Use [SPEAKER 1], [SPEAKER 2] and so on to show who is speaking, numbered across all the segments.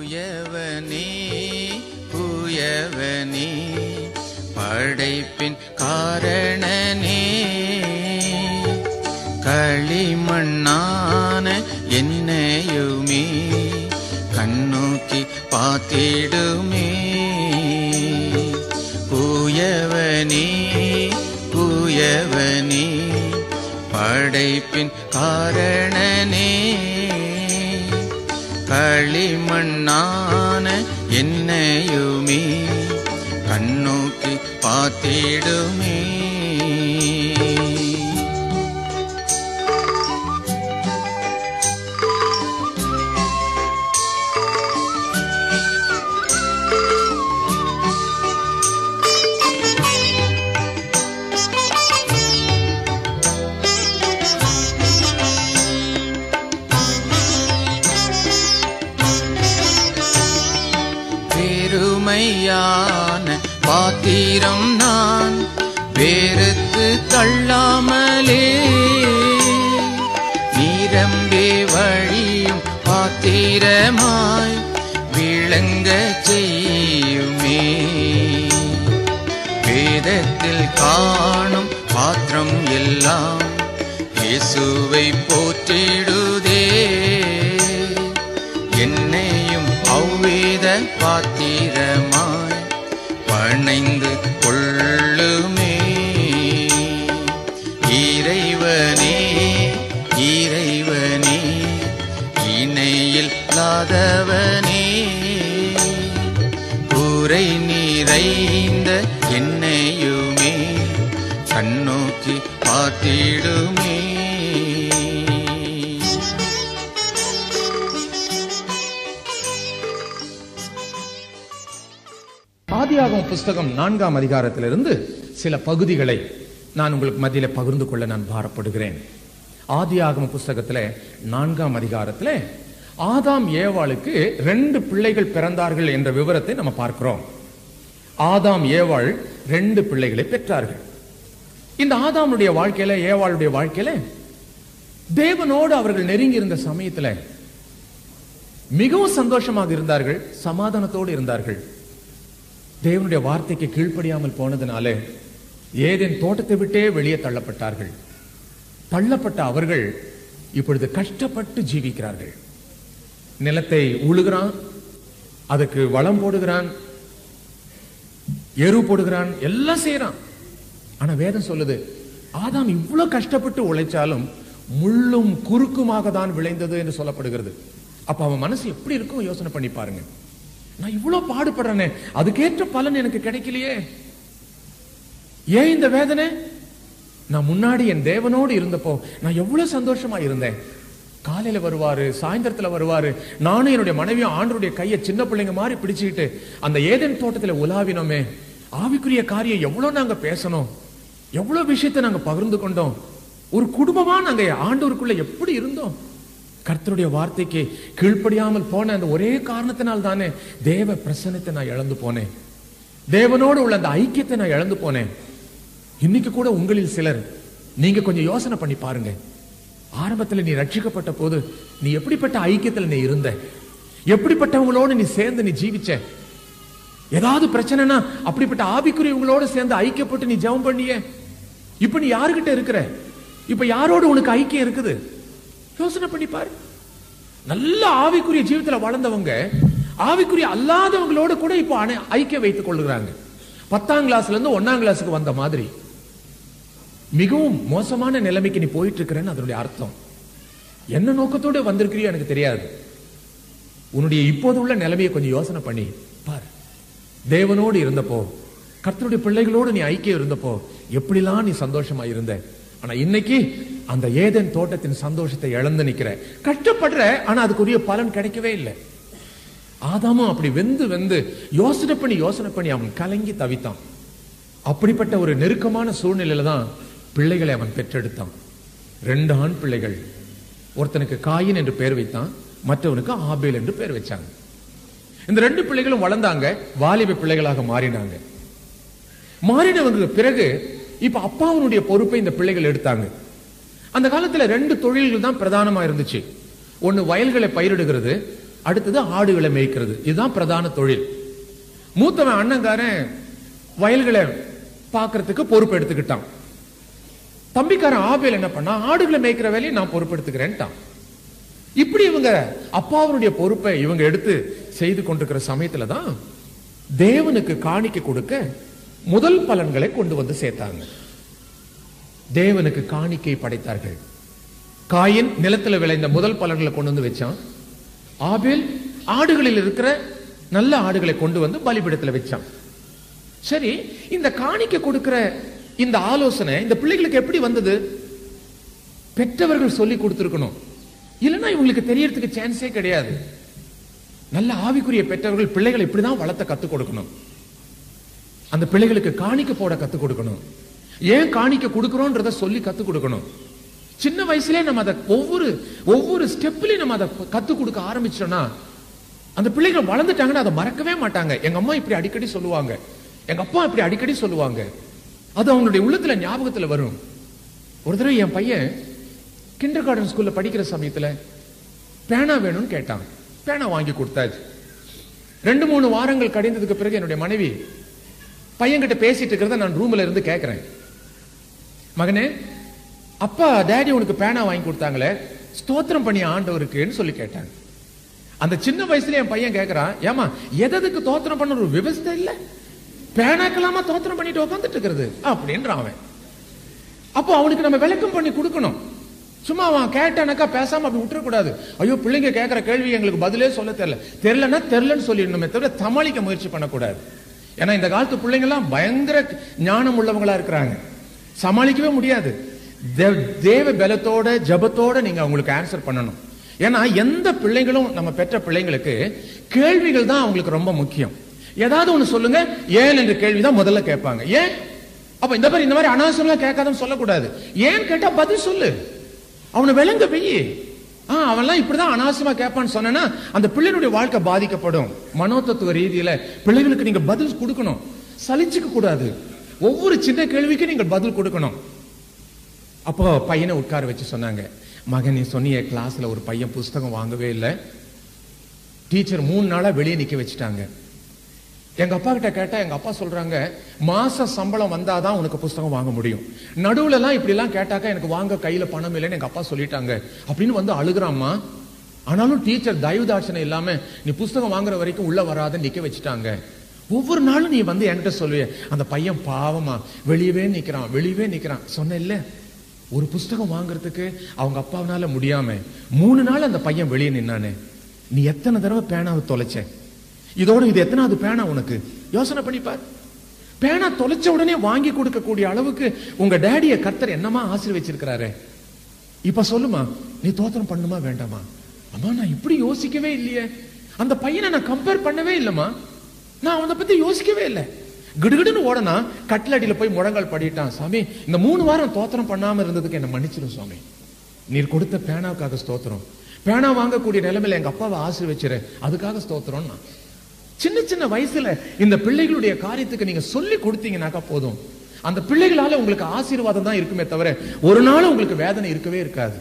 [SPEAKER 1] தூயவனே தூயவனே படைப்பின் காரணனே களிமண்ணான என்னையுமே கண்ணோக்கி பார்த்திடுமே தூயவனே தூயவனே படைப்பின் காரணனே களிமண்ணான என்னையுமே கண்ணோக்கி பார்த்திடுமே பெருமையான பாத்திரம் நான் வேறுத்து தள்ளாமலே நீரம்பே வழியும் பாத்திரமாய் விளங்க செய்யுமே வேதத்தில் காணும் பாத்திரம் எல்லாம் இயேசுவை போற்றிடுதே என்னையும் அவ்வேத பாத்திரமாய் பணைந்து கொள்ளுமே இறைவனே இறைவனே இணையில் இல்லாதவனே குறை நிறைந்த என்னையுமே கண்ணோக்கி பார்த்திடுமே
[SPEAKER 2] ஆதியாகம புஸ்தகம் நான்காம் அதிகாரத்திலிருந்து சில பகுதிகளை நான் உங்களுக்கு மத்தியில பகிர்ந்து கொள்ள நான் பாரப்படுகிறேன் ஆதியாகம புஸ்தகத்துல நான்காம் அதிகாரத்துல ஆதாம் ஏவாளுக்கு ரெண்டு பிள்ளைகள் பிறந்தார்கள் என்ற விவரத்தை நம்ம பார்க்கிறோம் ஆதாம் ஏவாள் ரெண்டு பிள்ளைகளை பெற்றார்கள் இந்த ஆதாமுடைய வாழ்க்கையில ஏவாளுடைய வாழ்க்கையில தேவனோடு அவர்கள் நெருங்கி இருந்த சமயத்துல மிகவும் சந்தோஷமாக இருந்தார்கள் சமாதானத்தோடு இருந்தார்கள் தேவனுடைய வார்த்தைக்கு கீழ்ப்படியாமல் போனதுனால ஏதேன் தோட்டத்தை விட்டே வெளியே தள்ளப்பட்டார்கள் தள்ளப்பட்ட அவர்கள் இப்பொழுது கஷ்டப்பட்டு ஜீவிக்கிறார்கள் நிலத்தை உழுகிறான் அதுக்கு வளம் போடுகிறான் எரு போடுகிறான் எல்லாம் செய்யறான் ஆனா வேதம் சொல்லுது ஆதாம் இவ்வளவு கஷ்டப்பட்டு உழைச்சாலும் முள்ளும் குறுக்குமாக தான் விளைந்தது என்று சொல்லப்படுகிறது அப்ப அவன் மனசு எப்படி இருக்கும் யோசனை பண்ணி பாருங்க நான் இவ்வளவு பாடுபடுறேனே அதுக்கேற்ற பலன் எனக்கு கிடைக்கலையே ஏன் இந்த வேதனை நான் முன்னாடி என் தேவனோடு இருந்தப்போ நான் எவ்வளவு சந்தோஷமா இருந்தேன் காலையில வருவாரு சாயந்தரத்துல வருவாரு நானும் என்னுடைய மனைவியும் ஆண்டருடைய கையை சின்ன பிள்ளைங்க மாதிரி பிடிச்சுக்கிட்டு அந்த ஏதேன் தோட்டத்துல உலாவினோமே ஆவிக்குரிய காரியம் எவ்வளவு நாங்க பேசணும் எவ்வளவு விஷயத்தை நாங்க பகிர்ந்து கொண்டோம் ஒரு குடும்பமா நாங்க ஆண்டவருக்குள்ள எப்படி இருந்தோம் கர்த்தருடைய வார்த்தைக்கு கீழ்ப்படியாமல் போன அந்த ஒரே காரணத்தினால் தானே தேவ பிரசன்னத்தை நான் இழந்து போனேன் தேவனோடு உள்ள அந்த ஐக்கியத்தை நான் இழந்து போனேன் இன்னைக்கு கூட உங்களில் சிலர் நீங்க கொஞ்சம் யோசனை பண்ணி பாருங்க ஆரம்பத்துல நீ ரட்சிக்கப்பட்ட போது நீ எப்படிப்பட்ட ஐக்கியத்துல நீ இருந்த எப்படிப்பட்டவங்களோடு நீ சேர்ந்து நீ ஜீவிச்ச ஏதாவது பிரச்சனைனா அப்படிப்பட்ட ஆவிக்குரியவங்களோட சேர்ந்து ஐக்கியப்பட்டு நீ ஜெபம் பண்ணிய இப்ப நீ யாருகிட்ட இருக்கிற இப்ப யாரோடு உனக்கு ஐக்கியம் இருக்குது யோசனை பண்ணி பாரு நல்ல ஆவிக்குரிய ஜீவிதத்துல வளர்ந்தவங்க ஆவிக்குரிய அல்லாதவங்களோட கூட இப்போ அணை- ஐக்கியம் வைத்துக் கொள்ளுகிறாங்க பத்தாம் கிளாஸ்ல இருந்து ஒன்னாம் கிளாஸுக்கு வந்த மாதிரி மிகவும் மோசமான நிலைமைக்கு நீ போயிட்டு இருக்கிறேன்னு அதனுடைய அர்த்தம் என்ன நோக்கத்தோட வந்திருக்கிறியோ எனக்கு தெரியாது உன்னுடைய இப்போது உள்ள நிலைமையை கொஞ்சம் யோசனை பண்ணி பாரு தேவனோடு இருந்தப்போ கர்த்தருடைய பிள்ளைகளோடு நீ ஐக்கியம் இருந்தப்போ எப்படிலாம் நீ சந்தோஷமா இருந்த ஆனா இன்னைக்கு அந்த ஏதேன் தோட்டத்தின் சந்தோஷத்தை இழந்து நிக்கிற கஷ்டப்படுற ஆனா அதுக்குரிய பலன் கிடைக்கவே இல்லை ஆதாமும் அப்படி வெந்து வெந்து யோசனை பண்ணி யோசனை பண்ணி அவன் கலங்கி தவித்தான் அப்படிப்பட்ட ஒரு நெருக்கமான சூழ்நிலையில தான் பிள்ளைகளை அவன் பெற்றெடுத்தான் ரெண்டு ஆண் பிள்ளைகள் ஒருத்தனுக்கு காயின் என்று பெயர் வைத்தான் மற்றவனுக்கு ஆபேல் என்று பெயர் வச்சாங்க இந்த ரெண்டு பிள்ளைகளும் வளர்ந்தாங்க வாலிப பிள்ளைகளாக மாறினாங்க மாறினவங்களுக்கு பிறகு இப்ப அப்பாவுடைய பொறுப்பை இந்த பிள்ளைகள் எடுத்தாங்க அந்த காலத்துல ரெண்டு தொழில்கள் தான் பிரதானமா இருந்துச்சு ஒன்னு வயல்களை பயிரிடுகிறது அடுத்தது ஆடுகளை மேய்க்கிறது இதுதான் பிரதான தொழில் மூத்தவன் அண்ணங்காரன் வயல்களை பார்க்கறதுக்கு பொறுப்பு எடுத்துக்கிட்டான் தம்பிக்காரன் ஆபேல் என்ன பண்ணா ஆடுகளை மேய்க்கிற வேலையை நான் பொறுப்பெடுத்துக்கிறேன்ட்டான் இப்படி இவங்க அப்பாவனுடைய பொறுப்பை இவங்க எடுத்து செய்து கொண்டிருக்கிற சமயத்துல தான் தேவனுக்கு காணிக்கை கொடுக்க முதல் பலன்களை கொண்டு வந்து சேர்த்தாங்க தேவனுக்கு காணிக்கை படைத்தார்கள் காயின் நிலத்துல விளைந்த முதல் பலன்களை கொண்டு வந்து வச்சான் ஆபேல் ஆடுகளில் இருக்கிற நல்ல ஆடுகளை கொண்டு வந்து பலிபீடத்துல வச்சான் சரி இந்த காணிக்கை கொடுக்கிற இந்த ஆலோசனை இந்த பிள்ளைகளுக்கு எப்படி வந்தது பெற்றவர்கள் சொல்லி கொடுத்திருக்கணும் இல்லைன்னா இவங்களுக்கு தெரியறதுக்கு சான்ஸே கிடையாது நல்ல ஆவிக்குரிய பெற்றவர்கள் பிள்ளைகளை இப்படிதான் வளர்த்த கத்துக் கொடுக்கணும் அந்த பிள்ளைகளுக்கு காணிக்க போட கத்துக் கொடுக்கணும் ஏன் காணிக்க கொடுக்கிறோன்றத சொல்லி கத்துக் கொடுக்கணும் சின்ன வயசுலயே நம்ம அதை ஒவ்வொரு ஒவ்வொரு ஸ்டெப்லயும் நம்ம அதை கத்துக் கொடுக்க ஆரம்பிச்சோம்னா அந்த பிள்ளைகள் வளர்ந்துட்டாங்கன்னா அதை மறக்கவே மாட்டாங்க எங்க அம்மா இப்படி அடிக்கடி சொல்லுவாங்க எங்க அப்பா இப்படி அடிக்கடி சொல்லுவாங்க அது அவங்களுடைய உள்ளத்துல ஞாபகத்துல வரும் ஒரு தடவை என் பையன் கிண்டர் கார்டன் ஸ்கூல்ல படிக்கிற சமயத்துல பேனா வேணும்னு கேட்டான் பேனா வாங்கி கொடுத்தாச்சு ரெண்டு மூணு வாரங்கள் கடிந்ததுக்கு பிறகு என்னுடைய மனைவி பையன்கிட்ட பேசிட்டு இருக்கிறத நான் ரூம்ல இருந்து கேட்கிறேன் மகனே அப்பா டேடி உனக்கு பேனா வாங்கி கொடுத்தாங்களே ஸ்தோத்திரம் பண்ணி ஆண்டவருக்குன்னு சொல்லி கேட்டாங்க அந்த சின்ன வயசுல என் பையன் கேக்குறான் ஏமா எதற்கு தோத்திரம் பண்ண ஒரு விவசாய இல்ல பேனாக்கெல்லாமா தோத்திரம் பண்ணிட்டு உட்காந்துட்டு இருக்கிறது அப்படின்றான் அவன் அப்போ அவனுக்கு நம்ம விளக்கம் பண்ணி கொடுக்கணும் சும்மா அவன் கேட்டானாக்கா பேசாம அப்படி விட்டுறக்கூடாது ஐயோ பிள்ளைங்க கேட்கிற கேள்வி எங்களுக்கு பதிலே சொல்ல தெரியல தெரியலன்னா தெரியலன்னு சொல்லிடணுமே தவிர சமாளிக்க முயற்சி பண்ணக்கூடாது ஏன்னா இந்த காலத்து பிள்ளைங்க எல்லாம் பயங்கர ஞானம் உள்ளவங்களா இருக்கிறாங்க சமாளிக்கவே முடியாது தே- தேவ பலத்தோட ஜபத்தோட நீங்க அவங்களுக்கு ஆன்சர் பண்ணணும் ஏன்னா எந்த பிள்ளைங்களும் நம்ம பெற்ற பிள்ளைங்களுக்கு கேள்விகள் தான் அவங்களுக்கு ரொம்ப முக்கியம் ஏதாவது ஒண்ணு சொல்லுங்க ஏன் என்ற கேள்வி தான் முதல்ல கேட்பாங்க ஏன் அப்ப இந்த மாதிரி இந்த மாதிரி அனாவசியம்லாம் கேட்காதன்னு சொல்லக்கூடாது ஏன் கேட்டா பதில் சொல்லு அவனை விளங்க வெயி ஆ அவன்லாம் இப்படிதான் அனாவசியமா கேட்பான்னு சொன்னா அந்த பிள்ளைகளுடைய வாழ்க்கை பாதிக்கப்படும் மனோதத்துவ ரீதியில பிள்ளைகளுக்கு நீங்க பதில் கொடுக்கணும் சலிச்சுக்க கூடாது ஒவ்வொரு சின்ன கேள்விக்கும் நீங்கள் பதில் கொடுக்கணும் அப்போ பையனை உட்கார வச்சு சொன்னாங்க மகன் நீ சொன்னிய கிளாஸ்ல ஒரு பையன் புஸ்தகம் வாங்கவே இல்லை டீச்சர் மூணு நாளா வெளியே நிக்க வச்சுட்டாங்க எங்க அப்பா கிட்ட கேட்டா எங்க அப்பா சொல்றாங்க மாச சம்பளம் வந்தாதான் உனக்கு புஸ்தகம் வாங்க முடியும் நடுவுல எல்லாம் இப்படி எல்லாம் கேட்டாக்கா எனக்கு வாங்க கையில பணம் இல்லைன்னு எங்க அப்பா சொல்லிட்டாங்க அப்படின்னு வந்து அழுகுறாம்மா ஆனாலும் டீச்சர் தயவு தாட்சணை இல்லாம நீ புஸ்தகம் வாங்குற வரைக்கும் உள்ள வராத நிக்க வச்சுட்டாங்க ஒவ்வொரு நாளும் நீ வந்து என்கிட்ட சொல்லுவே அந்த பையன் பாவமா வெளியவே நிக்கிறான் வெளியவே நிக்கிறான் சொன்ன இல்ல ஒரு புஸ்தகம் வாங்குறதுக்கு அவங்க அப்பாவனால முடியாம மூணு நாள் அந்த பையன் வெளியே நின்னானே நீ எத்தனை தடவை பேனாவை தொலைச்ச இதோட இது எத்தனாவது பேனா உனக்கு யோசனை பண்ணி பார் பேனா தொலைச்ச உடனே வாங்கி கொடுக்கக்கூடிய அளவுக்கு உங்க டேடிய கர்த்தர் என்னமா ஆசீர்வச்சிருக்கிறாரு இப்ப சொல்லுமா நீ தோத்திரம் பண்ணுமா வேண்டாமா அம்மா நான் இப்படி யோசிக்கவே இல்லையே அந்த பையனை நான் கம்பேர் பண்ணவே இல்லைம்மா நான் அவனை பத்தி யோசிக்கவே இல்லை கிடுகிடுன்னு ஓடனா கட்டில் அடியில போய் முழங்கால் படிட்டான் சாமி இந்த மூணு வாரம் தோத்திரம் பண்ணாம இருந்ததுக்கு என்ன மன்னிச்சிடும் சுவாமி நீர் கொடுத்த பேனாவுக்காக ஸ்தோத்திரம் பேனா வாங்கக்கூடிய நிலைமையில எங்க அப்பாவை ஆசீர்வச்சிரு அதுக்காக ஸ்தோத்திரம் நான் சின்ன சின்ன வயசுல இந்த பிள்ளைகளுடைய காரியத்துக்கு நீங்க சொல்லி கொடுத்தீங்கன்னாக்கா போதும் அந்த பிள்ளைகளால உங்களுக்கு ஆசீர்வாதம் தான் இருக்குமே தவிர ஒரு நாள் உங்களுக்கு வேதனை இருக்கவே இருக்காது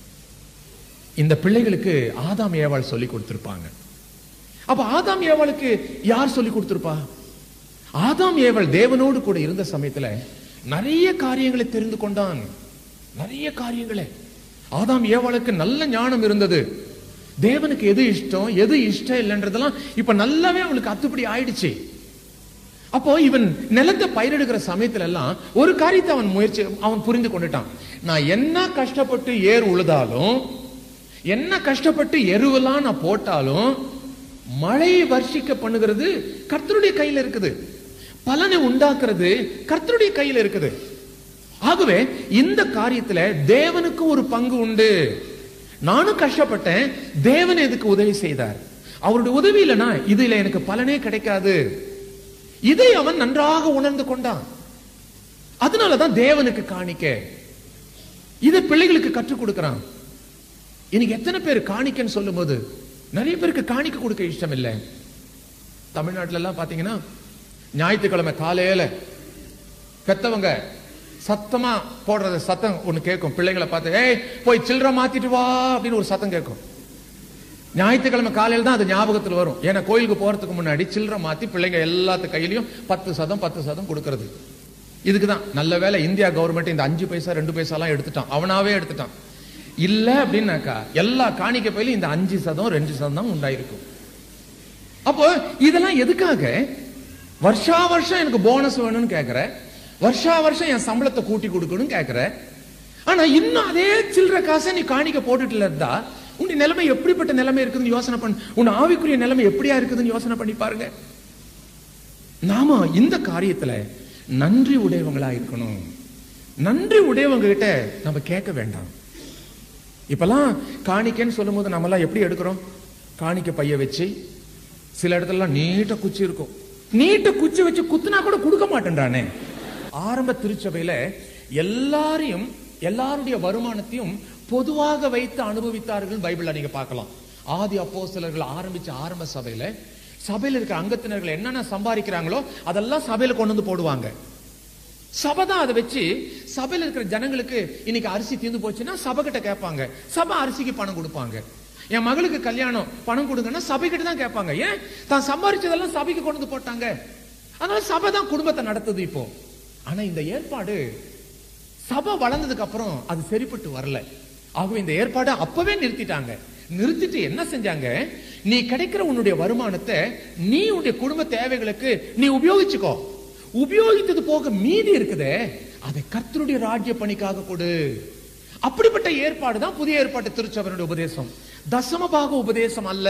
[SPEAKER 2] இந்த பிள்ளைகளுக்கு ஆதாம் ஏவாள் சொல்லி கொடுத்திருப்பாங்க அப்ப ஆதாம் ஏவாளுக்கு யார் சொல்லி கொடுத்திருப்பா ஆதாம் ஏவாள் தேவனோடு கூட இருந்த சமயத்துல நிறைய காரியங்களை தெரிந்து கொண்டான் நிறைய காரியங்களை ஆதாம் ஏவாளுக்கு நல்ல ஞானம் இருந்தது தேவனுக்கு எது இஷ்டம் எது இஷ்டம் இல்லைன்றதெல்லாம் இப்ப நல்லாவே அவனுக்கு அத்துப்படி ஆயிடுச்சு அப்போ இவன் நிலத்தை பயிரிடுகிற சமயத்துல எல்லாம் ஒரு காரியத்தை அவன் முயற்சி அவன் புரிந்து கொண்டுட்டான் நான் என்ன கஷ்டப்பட்டு ஏர் உழுதாலும் என்ன கஷ்டப்பட்டு எருவெல்லாம் நான் போட்டாலும் மழையை வர்ஷிக்க பண்ணுகிறது கர்த்தருடைய கையில இருக்குது பலனை உண்டாக்குறது கர்த்தருடைய கையில இருக்குது ஆகவே இந்த காரியத்துல தேவனுக்கு ஒரு பங்கு உண்டு நானும் கஷ்டப்பட்டேன் தேவன் எதுக்கு உதவி செய்தார் அவருடைய உதவி இல்லைனா இதுல எனக்கு பலனே கிடைக்காது இதை அவன் நன்றாக உணர்ந்து கொண்டான் அதனாலதான் தேவனுக்கு காணிக்க இதை பிள்ளைகளுக்கு கற்றுக் கொடுக்கிறான் இன்னைக்கு எத்தனை பேர் காணிக்கன்னு சொல்லும்போது நிறைய பேருக்கு காணிக்க கொடுக்க இஷ்டம் இல்லை தமிழ்நாட்டுல எல்லாம் பாத்தீங்கன்னா ஞாயிற்றுக்கிழமை காலையில பெத்தவங்க சத்தமா போடுறது சத்தம் ஒண்ணு கேட்கும் பிள்ளைங்களை பார்த்து ஏய் போய் சில்லற மாத்திட்டு வா அப்படின்னு ஒரு சத்தம் கேட்கும் ஞாயிற்றுக்கிழமை காலையில் தான் அது ஞாபகத்தில் வரும் ஏன்னா கோயிலுக்கு போறதுக்கு முன்னாடி சில்லறை மாத்தி பிள்ளைங்க எல்லாத்து கையிலயும் பத்து சதம் பத்து சதம் கொடுக்கறது இதுக்கு தான் நல்ல வேளை இந்தியா கவர்மெண்ட் இந்த அஞ்சு பைசா ரெண்டு பைசாலாம் எடுத்துட்டான் அவனாவே எடுத்துட்டான் இல்ல அப்படின்னாக்கா எல்லா காணிக்கை பையிலும் இந்த அஞ்சு சதம் ரெண்டு சதம் தான் உண்டாயிருக்கும் அப்போ இதெல்லாம் எதுக்காக வருஷா வருஷம் எனக்கு போனஸ் வேணும்னு கேக்குற வருஷா வருஷம் என் சம்பளத்தை கூட்டி கொடுக்கணும் கேக்குற ஆனா இன்னும் அதே சில்லற காசை நீ காணிக்க போட்டுட்டு இருந்தா உன் நிலைமை எப்படிப்பட்ட நிலைமை இருக்குதுன்னு யோசனை பண்ணு உன் ஆவிக்குரிய நிலைமை எப்படியா இருக்குதுன்னு யோசனை பண்ணி பாருங்க நாம இந்த காரியத்துல நன்றி உடையவங்களா இருக்கணும் நன்றி உடையவங்க கிட்ட நம்ம கேட்க வேண்டாம் இப்பெல்லாம் காணிக்கைன்னு சொல்லும் போது நம்ம எல்லாம் எப்படி எடுக்கிறோம் காணிக்க பைய வச்சு சில இடத்துல நீட்ட குச்சி இருக்கும் நீட்ட குச்சி வச்சு குத்துனா கூட கொடுக்க மாட்டேன்றானே ஆரம்ப திருச்சபையில எல்லாரையும் எல்லாருடைய வருமானத்தையும் பொதுவாக வைத்து அனுபவித்தார்கள் பைபிள்ல நீங்க பார்க்கலாம் ஆதி அப்போஸ்தலர்கள் ஆரம்பிச்ச ஆரம்ப சபையில சபையில இருக்க அங்கத்தினர்கள் என்னென்ன சம்பாதிக்கிறாங்களோ அதெல்லாம் சபையில கொண்டு வந்து போடுவாங்க சபை தான் அதை வச்சு சபையில இருக்கிற ஜனங்களுக்கு இன்னைக்கு அரிசி தீர்ந்து போச்சுன்னா சபை கிட்ட கேட்பாங்க சபை அரிசிக்கு பணம் கொடுப்பாங்க என் மகளுக்கு கல்யாணம் பணம் கொடுங்கன்னா சபை கிட்ட தான் கேட்பாங்க ஏன் தான் சம்பாரிச்சதெல்லாம் சபைக்கு கொண்டு வந்து போட்டாங்க அதனால சபை தான் குடும்பத்தை நடத்துது இப்போ ஆனா இந்த ஏற்பாடு சபை வளர்ந்ததுக்கு அப்புறம் அது சரிப்பட்டு வரல ஆகவே இந்த ஏற்பாடை அப்பவே நிறுத்திட்டாங்க நிறுத்திட்டு என்ன செஞ்சாங்க நீ கிடைக்கிற உன்னுடைய வருமானத்தை நீ உன்னுடைய குடும்ப தேவைகளுக்கு நீ உபயோகிச்சுக்கோ உபயோகித்தது போக மீதி இருக்குதே அதை கர்த்தருடைய ராஜ்ய பணிக்காக கொடு அப்படிப்பட்ட ஏற்பாடு தான் புதிய ஏற்பாட்டு திருச்சபையினுடைய உபதேசம் தசமபாக உபதேசம் அல்ல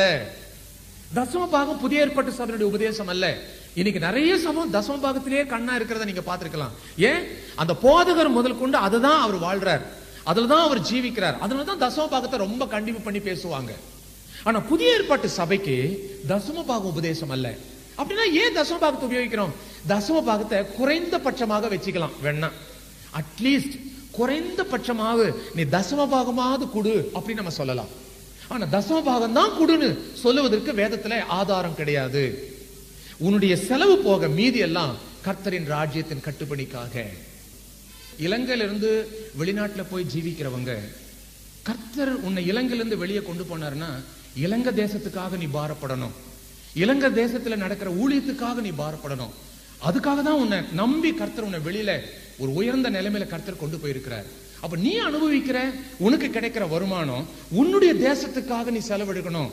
[SPEAKER 2] தசமபாகம் புதிய ஏற்பாட்டு சபையினுடைய உபதேசம் அல்ல இன்னைக்கு நிறைய சபம் தசம பாகத்திலேயே கண்ணா இருக்கிறத நீங்க பார்த்திருக்கலாம் ஏன் அந்த போதகர் முதல் கொண்டு அதுதான் அவர் வாழ்றார் அதுலதான் அவர் ஜீவிக்கிறார் அதனால தான் தசம பாகத்தை ரொம்ப கண்டிப்பு பண்ணி பேசுவாங்க ஆனா புதிய ஏற்பாட்டு சபைக்கு தசம பாகம் உபதேசம் அல்ல அப்படின்னா ஏன் தசம பாகத்தை உபயோகிக்கிறோம் தசம பாகத்தை குறைந்தபட்சமாக வச்சுக்கலாம் வேணா அட்லீஸ்ட் குறைந்தபட்சமாக நீ தசம பாகமாவது கொடு அப்படின்னு நம்ம சொல்லலாம் ஆனா தசம பாகம் தான் கொடுன்னு சொல்லுவதற்கு வேதத்துல ஆதாரம் கிடையாது உன்னுடைய செலவு போக மீதி எல்லாம் கர்த்தரின் ராஜ்யத்தின் கட்டுப்பணிக்காக இலங்கையில இருந்து வெளிநாட்டுல போய் ஜீவிக்கிறவங்க கர்த்தர் உன்னை இலங்கையிலிருந்து வெளியே கொண்டு போனாருன்னா இலங்கை தேசத்துக்காக நீ பாரப்படணும் இலங்கை தேசத்துல நடக்கிற ஊழியத்துக்காக நீ பாரப்படணும் அதுக்காக தான் உன்னை நம்பி கர்த்தர் உன்னை வெளியில ஒரு உயர்ந்த நிலைமையில கர்த்தர் கொண்டு போயிருக்கிறார் அப்ப நீ அனுபவிக்கிற உனக்கு கிடைக்கிற வருமானம் உன்னுடைய தேசத்துக்காக நீ செலவெடுக்கணும்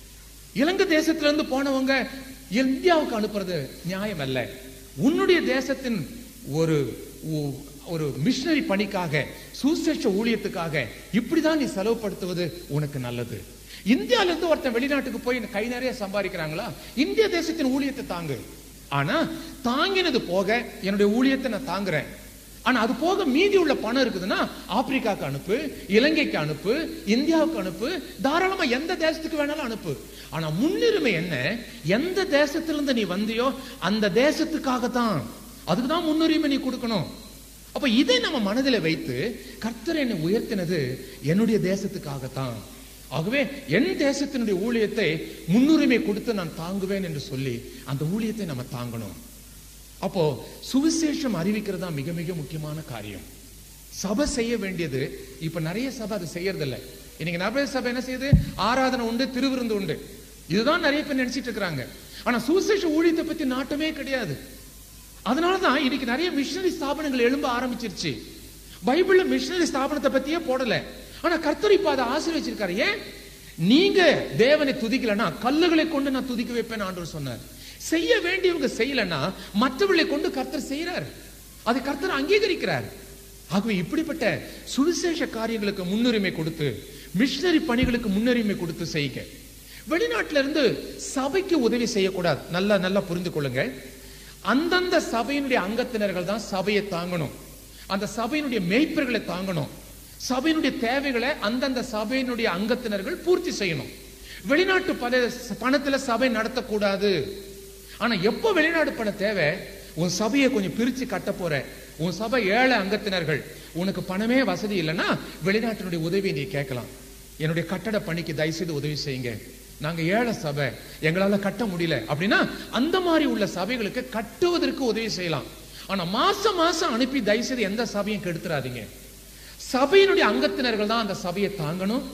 [SPEAKER 2] இலங்கை தேசத்துல இருந்து போனவங்க இந்தியாவுக்கு அனுப்புறது நியாயம் அல்ல உன்னுடைய தேசத்தின் ஒரு ஒ- ஒரு மிஷனரி பணிக்காக சுசேஷ ஊழியத்துக்காக இப்படிதான் நீ செலவுபடுத்துவது உனக்கு நல்லது இந்தியால இருந்து ஒருத்தன் வெளிநாட்டுக்கு போய் கை நிறைய சம்பாதிக்கிறாங்களா இந்திய தேசத்தின் ஊழியத்தை தாங்கு ஆனா தாங்கினது போக என்னுடைய ஊழியத்தை நான் தாங்குறேன் ஆனா அது போக மீதி உள்ள பணம் இருக்குதுன்னா ஆப்பிரிக்காக்கு அனுப்பு இலங்கைக்கு அனுப்பு இந்தியாவுக்கு அனுப்பு தாராளமா எந்த தேசத்துக்கு வேணாலும் அனுப்பு ஆனா முன்னுரிமை என்ன எந்த தேசத்திலிருந்து நீ வந்தியோ அந்த தேசத்துக்காக தான் அதுக்கு தான் முன்னுரிமை நீ கொடுக்கணும் அப்ப இதை நம்ம மனதில் வைத்து கர்த்தர் என்னை உயர்த்தினது என்னுடைய தேசத்துக்காகத்தான் ஆகவே என் தேசத்தினுடைய ஊழியத்தை முன்னுரிமை கொடுத்து நான் தாங்குவேன் என்று சொல்லி அந்த ஊழியத்தை நம்ம தாங்கணும் அப்போ சுவிசேஷம் அறிவிக்கிறது தான் மிக மிக முக்கியமான காரியம் சபை செய்ய வேண்டியது இப்ப நிறைய சபை அது செய்யறதில்ல இன்னைக்கு நிறைய சபை என்ன செய்யுது ஆராதனை உண்டு திருவிருந்து உண்டு இதுதான் நிறைய பேர் நினைச்சிட்டு இருக்கிறாங்க ஆனா சுவிசேஷ ஊழியத்தை பத்தி நாட்டமே கிடையாது அதனாலதான் இன்னைக்கு நிறைய மிஷனரி ஸ்தாபனங்கள் எழும்ப ஆரம்பிச்சிருச்சு பைபிள்ல மிஷனரி ஸ்தாபனத்தை பத்தியே போடல ஆனா கர்த்தர் இப்ப அதை ஆசீர்வச்சிருக்காரு ஏன் நீங்க தேவனை துதிக்கலன்னா கல்லுகளை கொண்டு நான் துதிக்க வைப்பேன் ஆண்டவர் சொன்னார் செய்ய வேண்டியவங்க செய்யலன்னா மற்றவர்களை கொண்டு கர்த்தர் செய்யறார் அதை கர்த்தர் அங்கீகரிக்கிறார் ஆகவே இப்படிப்பட்ட சுவிசேஷ காரியங்களுக்கு முன்னுரிமை கொடுத்து மிஷனரி பணிகளுக்கு முன்னுரிமை கொடுத்து செய்யுங்க வெளிநாட்டுல இருந்து சபைக்கு உதவி செய்யக்கூடாது நல்லா நல்லா புரிந்து கொள்ளுங்க அந்தந்த சபையினுடைய அங்கத்தினர்கள் தான் சபையை தாங்கணும் அந்த சபையினுடைய மேய்ப்பர்களை தாங்கணும் சபையினுடைய தேவைகளை அந்தந்த சபையினுடைய அங்கத்தினர்கள் பூர்த்தி செய்யணும் வெளிநாட்டு பல பணத்துல சபை நடத்தக்கூடாது ஆனா எப்போ வெளிநாடு பண தேவை உன் சபையை கொஞ்சம் பிரிச்சு கட்ட போற உன் சபை ஏழை அங்கத்தினர்கள் உனக்கு பணமே வசதி இல்லைன்னா வெளிநாட்டினுடைய உதவி நீ கேட்கலாம் என்னுடைய கட்டட பணிக்கு தயவுசெய்து உதவி செய்யுங்க நாங்க ஏழை சபை எங்களால கட்ட முடியல அப்படின்னா அந்த மாதிரி உள்ள சபைகளுக்கு கட்டுவதற்கு உதவி செய்யலாம் ஆனா மாசம் மாசம் அனுப்பி தயவுசெய்து எந்த சபையும் கெடுத்துறாதீங்க சபையினுடைய அங்கத்தினர்கள் தான் அந்த சபையை தாங்கணும்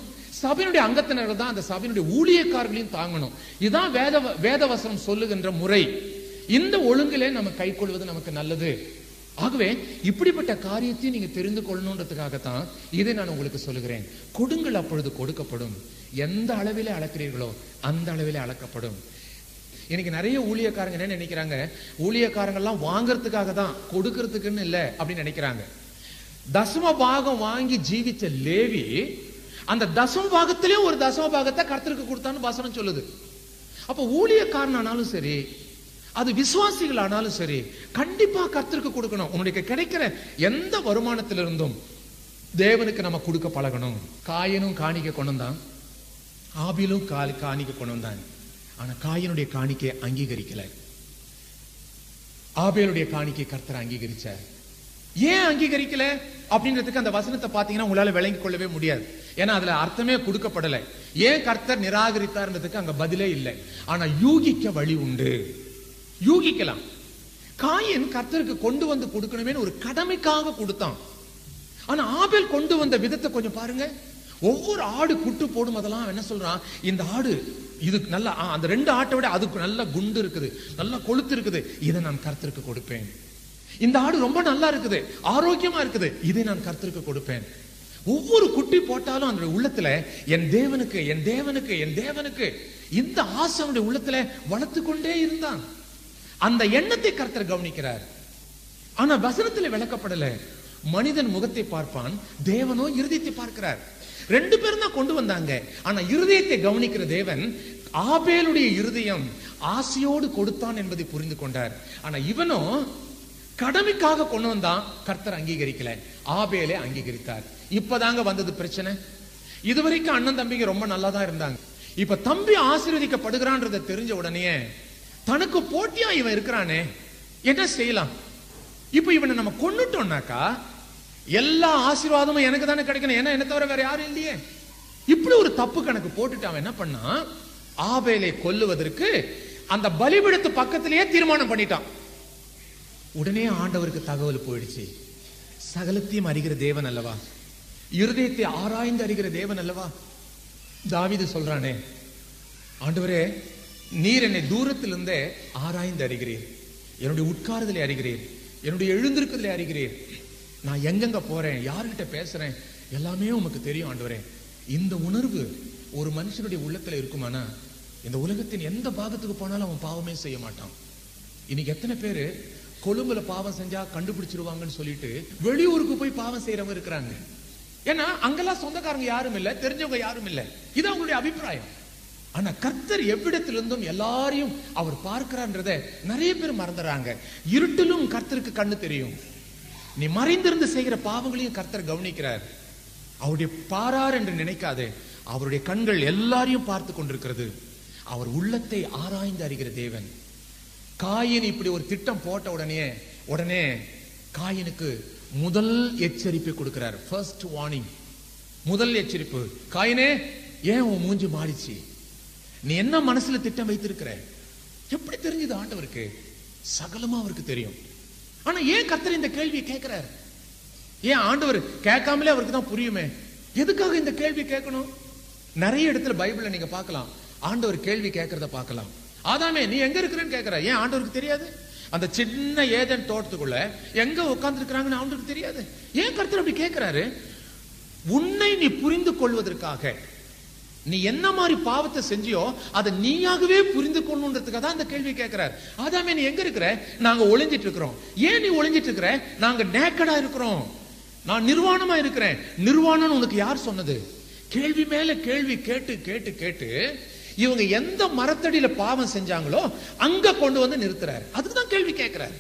[SPEAKER 2] சபையினுடைய அங்கத்தினர்கள் தான் அந்த சபையினுடைய ஊழியக்காரர்களையும் தாங்கணும் இதுதான் வேத வேதவசனம் சொல்லுகின்ற முறை இந்த ஒழுங்கிலே நம்ம கை கொள்வது நமக்கு நல்லது ஆகவே இப்படிப்பட்ட காரியத்தையும் நீங்க தெரிந்து கொள்ளணுன்றதுக்காகத்தான் இதை நான் உங்களுக்கு சொல்லுகிறேன் கொடுங்கள் அப்பொழுது கொடுக்கப்படும் எந்த அளவிலே அளக்கிறீர்களோ அந்த அளவிலே அளக்கப்படும் இன்னைக்கு நிறைய ஊழியக்காரங்க என்ன நினைக்கிறாங்க ஊழியக்காரங்க எல்லாம் வாங்குறதுக்காக தான் கொடுக்கறதுக்குன்னு இல்லை அப்படின்னு நினைக்கிறாங்க தசம பாகம் வாங்கி ஜீவிச்ச லேவி அந்த தசம பாகத்திலே ஒரு தசம பாகத்தை கர்த்தருக்கு கொடுத்தான்னு வசனம் சொல்லுது அப்ப ஊழியக்காரன் ஆனாலும் சரி அது விசுவாசிகள் ஆனாலும் சரி கண்டிப்பா கர்த்தருக்கு கொடுக்கணும் உன்னுடைய கிடைக்கிற எந்த வருமானத்திலிருந்தும் தேவனுக்கு நம்ம கொடுக்க பழகணும் காயனும் காணிக்க கொண்டு தான் ஆபிலும் காலி காணிக்க கொண்டு வந்தான் ஆனா காயனுடைய காணிக்கை அங்கீகரிக்கல ஆபேலுடைய காணிக்கை கர்த்தர் அங்கீகரிச்சார் ஏன் அங்கீகரிக்கல அப்படின்றதுக்கு அந்த வசனத்தை பாத்தீங்கன்னா உங்களால விளங்கிக் கொள்ளவே முடியாது ஏன்னா அதுல அர்த்தமே கொடுக்கப்படல ஏன் கர்த்தர் நிராகரித்தார்ன்றதுக்கு அங்க பதிலே இல்லை ஆனா யூகிக்க வழி உண்டு யூகிக்கலாம் காயின் கர்த்தருக்கு கொண்டு வந்து கொடுக்கணுமே ஒரு கடமைக்காக கொடுத்தான் ஆனா ஆபேல் கொண்டு வந்த விதத்தை கொஞ்சம் பாருங்க ஒவ்வொரு ஆடு குட்டு போடும் அதெல்லாம் அவன் என்ன சொல்றான் இந்த ஆடு இது நல்ல ஆ, அந்த ரெண்டு ஆட்டை விட அதுக்கு நல்ல குண்டு இருக்குது நல்ல கொழுத்து இருக்குது இதை நான் கர்த்தருக்கு கொடுப்பேன் இந்த ஆடு ரொம்ப நல்லா இருக்குது ஆரோக்கியமா இருக்குது இதை நான் கர்த்தருக்கு கொடுப்பேன் ஒவ்வொரு குட்டி போட்டாலும் அந்த உள்ளத்துல என் தேவனுக்கு என் தேவனுக்கு என் தேவனுக்கு இந்த ஆசை அவனுடைய உள்ளத்துல வளர்த்து கொண்டே இருந்தான் அந்த எண்ணத்தை கர்த்தர் கவனிக்கிறார் ஆனா வசனத்துல விளக்கப்படல மனிதன் முகத்தை பார்ப்பான் தேவனோ இருதயத்தை பார்க்கிறார் ரெண்டு பேரும் தான் கொண்டு வந்தாங்க ஆனா இருதயத்தை கவனிக்கிற தேவன் ஆபேலுடைய இருதயம் ஆசையோடு கொடுத்தான் என்பதை புரிந்து கொண்டார் ஆனா இவனோ கடமைக்காக கொண்டு வந்தான் கர்த்தர் அங்கீகரிக்கல ஆபேலே அங்கீகரித்தார் இப்பதாங்க வந்தது பிரச்சனை இதுவரைக்கும் அண்ணன் தம்பிங்க ரொம்ப நல்லா தான் இருந்தாங்க இப்ப தம்பி ஆசீர்வதிக்கப்படுகிறான்றத தெரிஞ்ச உடனே தனக்கு போட்டியா இவன் இருக்கிறானே என்ன செய்யலாம் இப்ப இவனை நம்ம கொன்னுட்டோம்னாக்கா எல்லா ஆசீர்வாதமும் எனக்கு தானே கிடைக்கணும் ஏன்னா என்ன தவிர வேற யாரும் இல்லையே இப்படி ஒரு தப்பு கணக்கு போட்டுட்டு அவன் என்ன பண்ணா ஆபேலை கொல்லுவதற்கு அந்த பலிபிடத்து பக்கத்திலேயே தீர்மானம் பண்ணிட்டான் உடனே ஆண்டவருக்கு தகவல் போயிடுச்சு சகலத்தையும் அறிகிற தேவன் அல்லவா இருதயத்தை ஆராய்ந்து அறிகிற தேவன் அல்லவா தாவீது சொல்றானே ஆண்டவரே நீர் என்னை தூரத்திலிருந்தே ஆராய்ந்து அறிகிறீர் என்னுடைய உட்காருதலை அறிகிறீர் என்னுடைய எழுந்திருக்குதலை அறிகிறீர் நான் எங்கெங்க போறேன் யார்கிட்ட பேசுறேன் எல்லாமே உமக்கு தெரியும் ஆண்டவரே இந்த உணர்வு ஒரு மனுஷனுடைய உள்ளத்துல இருக்குமானா இந்த உலகத்தின் எந்த பாகத்துக்கு போனாலும் அவன் பாவமே செய்ய மாட்டான் இன்னைக்கு எத்தனை பேரு கொழும்புல பாவம் செஞ்சா கண்டுபிடிச்சிருவாங்கன்னு சொல்லிட்டு வெளியூருக்கு போய் பாவம் செய்யறவங்க இருக்கிறாங்க ஏன்னா அங்கெல்லாம் சொந்தக்காரங்க யாரும் இல்ல தெரிஞ்சவங்க யாரும் இல்ல இது அவங்களுடைய அபிப்பிராயம் ஆனா கர்த்தர் எவ்விடத்திலிருந்தும் எல்லாரையும் அவர் பார்க்கிறான்றத நிறைய பேர் மறந்துறாங்க இருட்டிலும் கர்த்தருக்கு கண்ணு தெரியும் நீ மறைந்திருந்து செய்கிற பாவங்களையும் கர்த்தர் கவனிக்கிறார் அவருடைய பாரார் என்று நினைக்காதே அவருடைய கண்கள் எல்லாரையும் பார்த்து கொண்டிருக்கிறது அவர் உள்ளத்தை ஆராய்ந்து அறிகிற தேவன் காயின் இப்படி ஒரு திட்டம் போட்ட உடனே உடனே காயினுக்கு முதல் எச்சரிப்பை கொடுக்கிறார் ஃபர்ஸ்ட் வார்னிங் முதல் எச்சரிப்பு காயினே ஏன் உன் மூஞ்சி மாறிச்சு நீ என்ன மனசுல திட்டம் வைத்திருக்கிற எப்படி தெரிஞ்சது ஆண்டவருக்கு சகலமா அவருக்கு தெரியும் ஆனா ஏன் கர்த்தர் இந்த கேள்வியை கேட்கிறார் ஏன் ஆண்டவர் கேட்காமலே அவருக்கு தான் புரியுமே எதுக்காக இந்த கேள்வி கேட்கணும் நிறைய இடத்துல பைபிள்ல நீங்க பார்க்கலாம் ஆண்டவர் கேள்வி கேட்கறத பார்க்கலாம் ஆதாமே நீ எங்க இருக்கிறேன்னு கேட்கிற ஏன் ஆண்டவருக்கு தெரியாது அந்த சின்ன ஏதன் தோட்டத்துக்குள்ள எங்க உட்கார்ந்து இருக்கிறாங்கன்னு ஆண்டவருக்கு தெரியாது ஏன் கர்த்தர் அப்படி கேட்கிறாரு உன்னை நீ புரிந்து கொள்வதற்காக நீ என்ன மாதிரி பாவத்தை செஞ்சியோ அதை நீயாகவே புரிந்து கொள்ளணுன்றதுக்காக தான் அந்த கேள்வி கேட்கிறார் ஆதாமே நீ எங்க இருக்கிற நாங்க ஒளிஞ்சிட்டு இருக்கிறோம் ஏன் நீ ஒளிஞ்சிட்டு இருக்கிற நாங்க நேக்கடா இருக்கிறோம் நான் நிர்வாணமா இருக்கிறேன் நிர்வாணம் உனக்கு யார் சொன்னது கேள்வி மேல கேள்வி கேட்டு கேட்டு கேட்டு இவங்க எந்த மரத்தடியில பாவம் செஞ்சாங்களோ அங்க கொண்டு வந்து நிறுத்துறாரு அதுக்கு தான் கேள்வி கேட்கிறாரு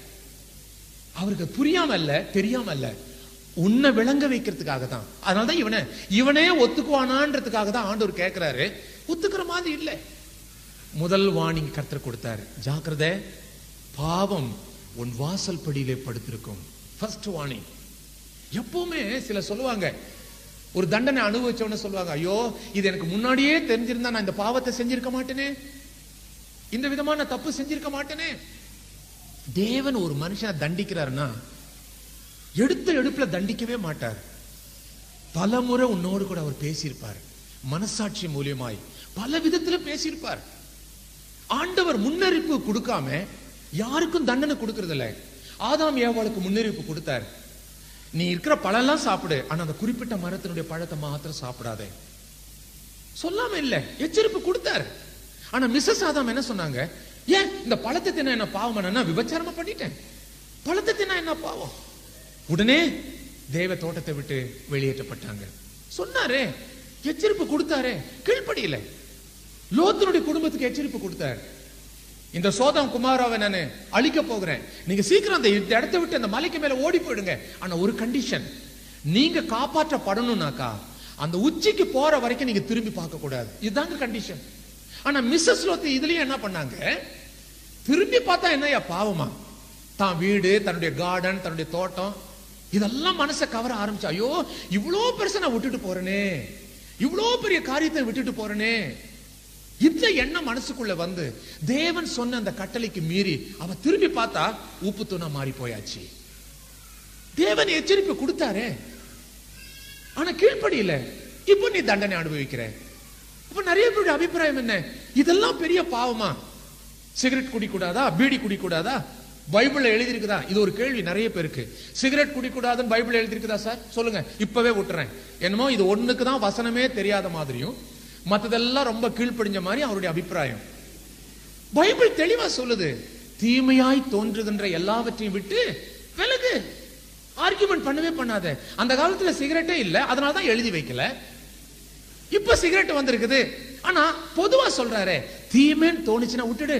[SPEAKER 2] அவருக்கு புரியாம இல்ல தெரியாம இல்ல உன்னை விளங்க வைக்கிறதுக்காக தான் அதனாலதான் இவனை இவனே ஒத்துக்குவானான்றதுக்காக தான் ஆண்டவர் கேட்கிறாரு ஒத்துக்கிற மாதிரி இல்ல முதல் வார்னிங் கர்த்தர் கொடுத்தாரு ஜாக்கிரதை பாவம் உன் வாசல் படியிலே படுத்திருக்கும் ஃபர்ஸ்ட் வார்னிங் எப்பவுமே சில சொல்லுவாங்க ஒரு தண்டனை அனுபவிச்சவன சொல்லுவாங்க ஐயோ இது எனக்கு முன்னாடியே தெரிஞ்சிருந்தா நான் இந்த பாவத்தை செஞ்சிருக்க மாட்டேனே இந்த விதமான தப்பு செஞ்சிருக்க மாட்டேனே தேவன் ஒரு மனுஷனை தண்டிக்கிறாருன்னா எடுத்த எடுப்புல தண்டிக்கவே மாட்டார் பல முறை உன்னோடு கூட அவர் பேசியிருப்பார் மனசாட்சி மூலியமாய் பல விதத்துல பேசியிருப்பார் ஆண்டவர் முன்னறிப்பு கொடுக்காம யாருக்கும் தண்டனை கொடுக்கறது இல்ல ஆதாம் ஏவாளுக்கு முன்னறிவிப்பு கொடுத்தார் நீ இருக்கிற பழம்லாம் சாப்பிடு ஆனா அந்த குறிப்பிட்ட மரத்தினுடைய பழத்தை மாத்திரம் சாப்பிடாதே சொல்லாம இல்ல எச்சரிப்பு கொடுத்தாரு ஆனா மிஸ்ஸஸ் ஆதாம் என்ன சொன்னாங்க ஏன் இந்த பழத்தை தின்ன என்ன பாவம் நான் விபச்சாரமா பண்ணிட்டேன் பழத்தை தின்ன என்ன பாவம் உடனே தேவ தோட்டத்தை விட்டு வெளியேற்றப்பட்டாங்க சொன்னாரே எச்சரிப்பு கொடுத்தாரே கீழ்ப்படியில லோத்தனுடைய குடும்பத்துக்கு எச்சரிப்பு கொடுத்தார் இந்த சோதம் குமாராவை நான் அழிக்க போகிறேன் நீங்க சீக்கிரம் அந்த இந்த இடத்தை விட்டு அந்த மலைக்கு மேல ஓடி போயிடுங்க ஆனா ஒரு கண்டிஷன் நீங்க காப்பாற்றப்படணும்னாக்கா அந்த உச்சிக்கு போற வரைக்கும் நீங்க திரும்பி பார்க்க கூடாது இதுதாங்க கண்டிஷன் ஆனா மிஸ்ஸஸ் லோத்து இதுலயும் என்ன பண்ணாங்க திரும்பி பார்த்தா என்னய்யா பாவமா தான் வீடு தன்னுடைய கார்டன் தன்னுடைய தோட்டம் இதெல்லாம் மனசை கவர ஆரம்பிச்சு ஐயோ இவ்வளோ பெருசா நான் விட்டுட்டு போறேனே இவ்வளோ பெரிய காரியத்தை விட்டுட்டு போறேனே இந்த எண்ணம் மனசுக்குள்ள வந்து தேவன் சொன்ன அந்த கட்டளைக்கு மீறி அவ திரும்பி பார்த்தா உப்பு தூணா மாறி போயாச்சு தேவன் எச்சரிப்பு கொடுத்தாரே ஆனா கீழ்ப்படியில இப்போ நீ தண்டனை அனுபவிக்கிற அப்ப நிறைய பேருடைய அபிப்பிராயம் என்ன இதெல்லாம் பெரிய பாவமா சிகரெட் குடிக்கூடாதா பீடி குடிக்கூடாதா பைபிள்ல எழுதியிருக்குதா இது ஒரு கேள்வி நிறைய பேருக்கு சிகரெட் குடிக்கூடாதுன்னு பைபிள் எழுதியிருக்குதா சார் சொல்லுங்க இப்பவே விட்டுறேன் என்னமோ இது ஒண்ணுக்கு தான் வசனமே தெரியாத மாதிரியும் மத்ததெல்லாம் ரொம்ப கீழ்ப்படிஞ்ச மாதிரி அவருடைய அபிப்பிராயம் பைபிள் தெளிவா சொல்லுது தீமையாய் தோன்றுகின்ற எல்லாவற்றையும் விட்டு விலகு ஆர்குமெண்ட் பண்ணவே பண்ணாத அந்த காலத்துல சிகரெட்டே இல்ல அதனால தான் எழுதி வைக்கல இப்ப சிகரெட் வந்திருக்குது ஆனா பொதுவா சொல்றாரே தீமைன்னு தோணுச்சுன்னா விட்டுடு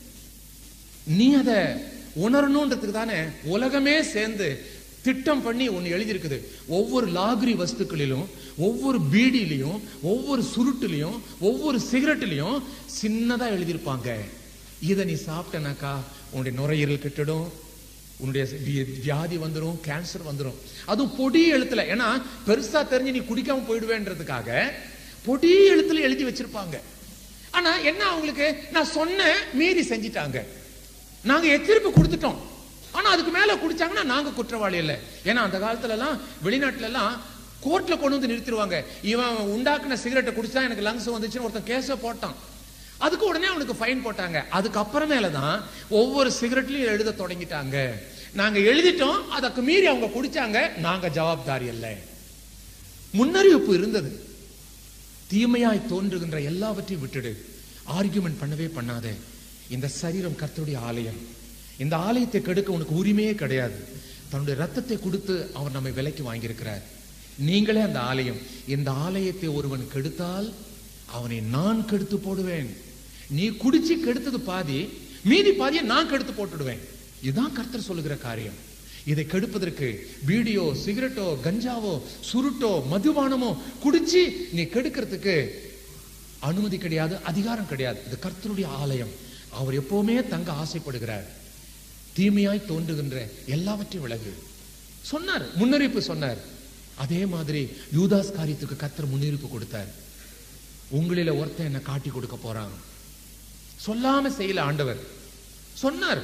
[SPEAKER 2] நீ அத உணரணுன்றதுக்கு தானே உலகமே சேர்ந்து திட்டம் பண்ணி ஒன்னு எழுதியிருக்குது ஒவ்வொரு லாகிரி வஸ்துக்களிலும் ஒவ்வொரு பீடியிலையும் ஒவ்வொரு சுருட்டுலையும் ஒவ்வொரு சிகரெட்லையும் சின்னதா எழுதியிருப்பாங்க இதை நீ சாப்பிட்டனாக்கா உன்னுடைய நுரையீரல் கெட்டுடும் உன்னுடைய வி- வியாதி வந்துரும் கேன்சர் வந்துரும் அதுவும் பொடி எழுத்துல ஏன்னா பெருசா தெரிஞ்சு நீ குடிக்காம போயிடுவேன்றதுக்காக பொடி எழுத்துல எழுதி வச்சிருப்பாங்க ஆனா என்ன அவங்களுக்கு நான் சொன்ன மீறி செஞ்சிட்டாங்க நாங்க எச்சரிப்பு கொடுத்துட்டோம் ஆனா அதுக்கு மேல குடிச்சாங்கன்னா நாங்க குற்றவாளி இல்ல ஏன்னா அந்த காலத்துல எல்லாம் வெளிநாட்டுல எல்லாம் கோர்ட்ல கொண்டு வந்து நிறுத்திடுவாங்க இவன் உண்டாக்குன சிகரெட்டை குடிச்சா எனக்கு லங்ஸ் வந்துச்சுன்னு ஒருத்தன் கேஸ போட்டான் அதுக்கு உடனே அவனுக்கு ஃபைன் போட்டாங்க அதுக்கப்புறமேல தான் ஒவ்வொரு சிகரெட்லயும் எழுத தொடங்கிட்டாங்க நாங்க எழுதிட்டோம் அதுக்கு மீறி அவங்க குடிச்சாங்க நாங்க ஜவாப்தாரி அல்ல முன்னறிவிப்பு இருந்தது தீமையாய் தோன்றுகின்ற எல்லாவற்றையும் விட்டுடு ஆர்கியூமெண்ட் பண்ணவே பண்ணாதே இந்த சரீரம் கர்த்தருடைய ஆலயம் இந்த ஆலயத்தை கெடுக்க உனக்கு உரிமையே கிடையாது தன்னுடைய ரத்தத்தை கொடுத்து அவர் நம்மை விலைக்கு வாங்கியிருக்கிறார் நீங்களே அந்த ஆலயம் இந்த ஆலயத்தை ஒருவன் கெடுத்தால் அவனை நான் கெடுத்து போடுவேன் நீ குடிச்சு கெடுத்தது பாதி மீதி பாதியை நான் கெடுத்து போட்டுடுவேன் இதுதான் கர்த்தர் சொல்லுகிற காரியம் இதை கெடுப்பதற்கு பீடியோ சிகரெட்டோ கஞ்சாவோ சுருட்டோ மதுபானமோ குடிச்சு நீ கெடுக்கிறதுக்கு அனுமதி கிடையாது அதிகாரம் கிடையாது இது கர்த்தருடைய ஆலயம் அவர் எப்பவுமே தங்க ஆசைப்படுகிறார் தீமையாய் தோன்றுகின்ற எல்லாவற்றையும் விலகு சொன்னார் முன்னறிவிப்பு சொன்னார் அதே மாதிரி யூதாஸ் காரியத்துக்கு கர்த்தர் முன்னறிவிப்பு கொடுத்தார் உங்களில ஒருத்தன் என்ன காட்டி கொடுக்க போறான் சொல்லாம செய்யல ஆண்டவர் சொன்னார்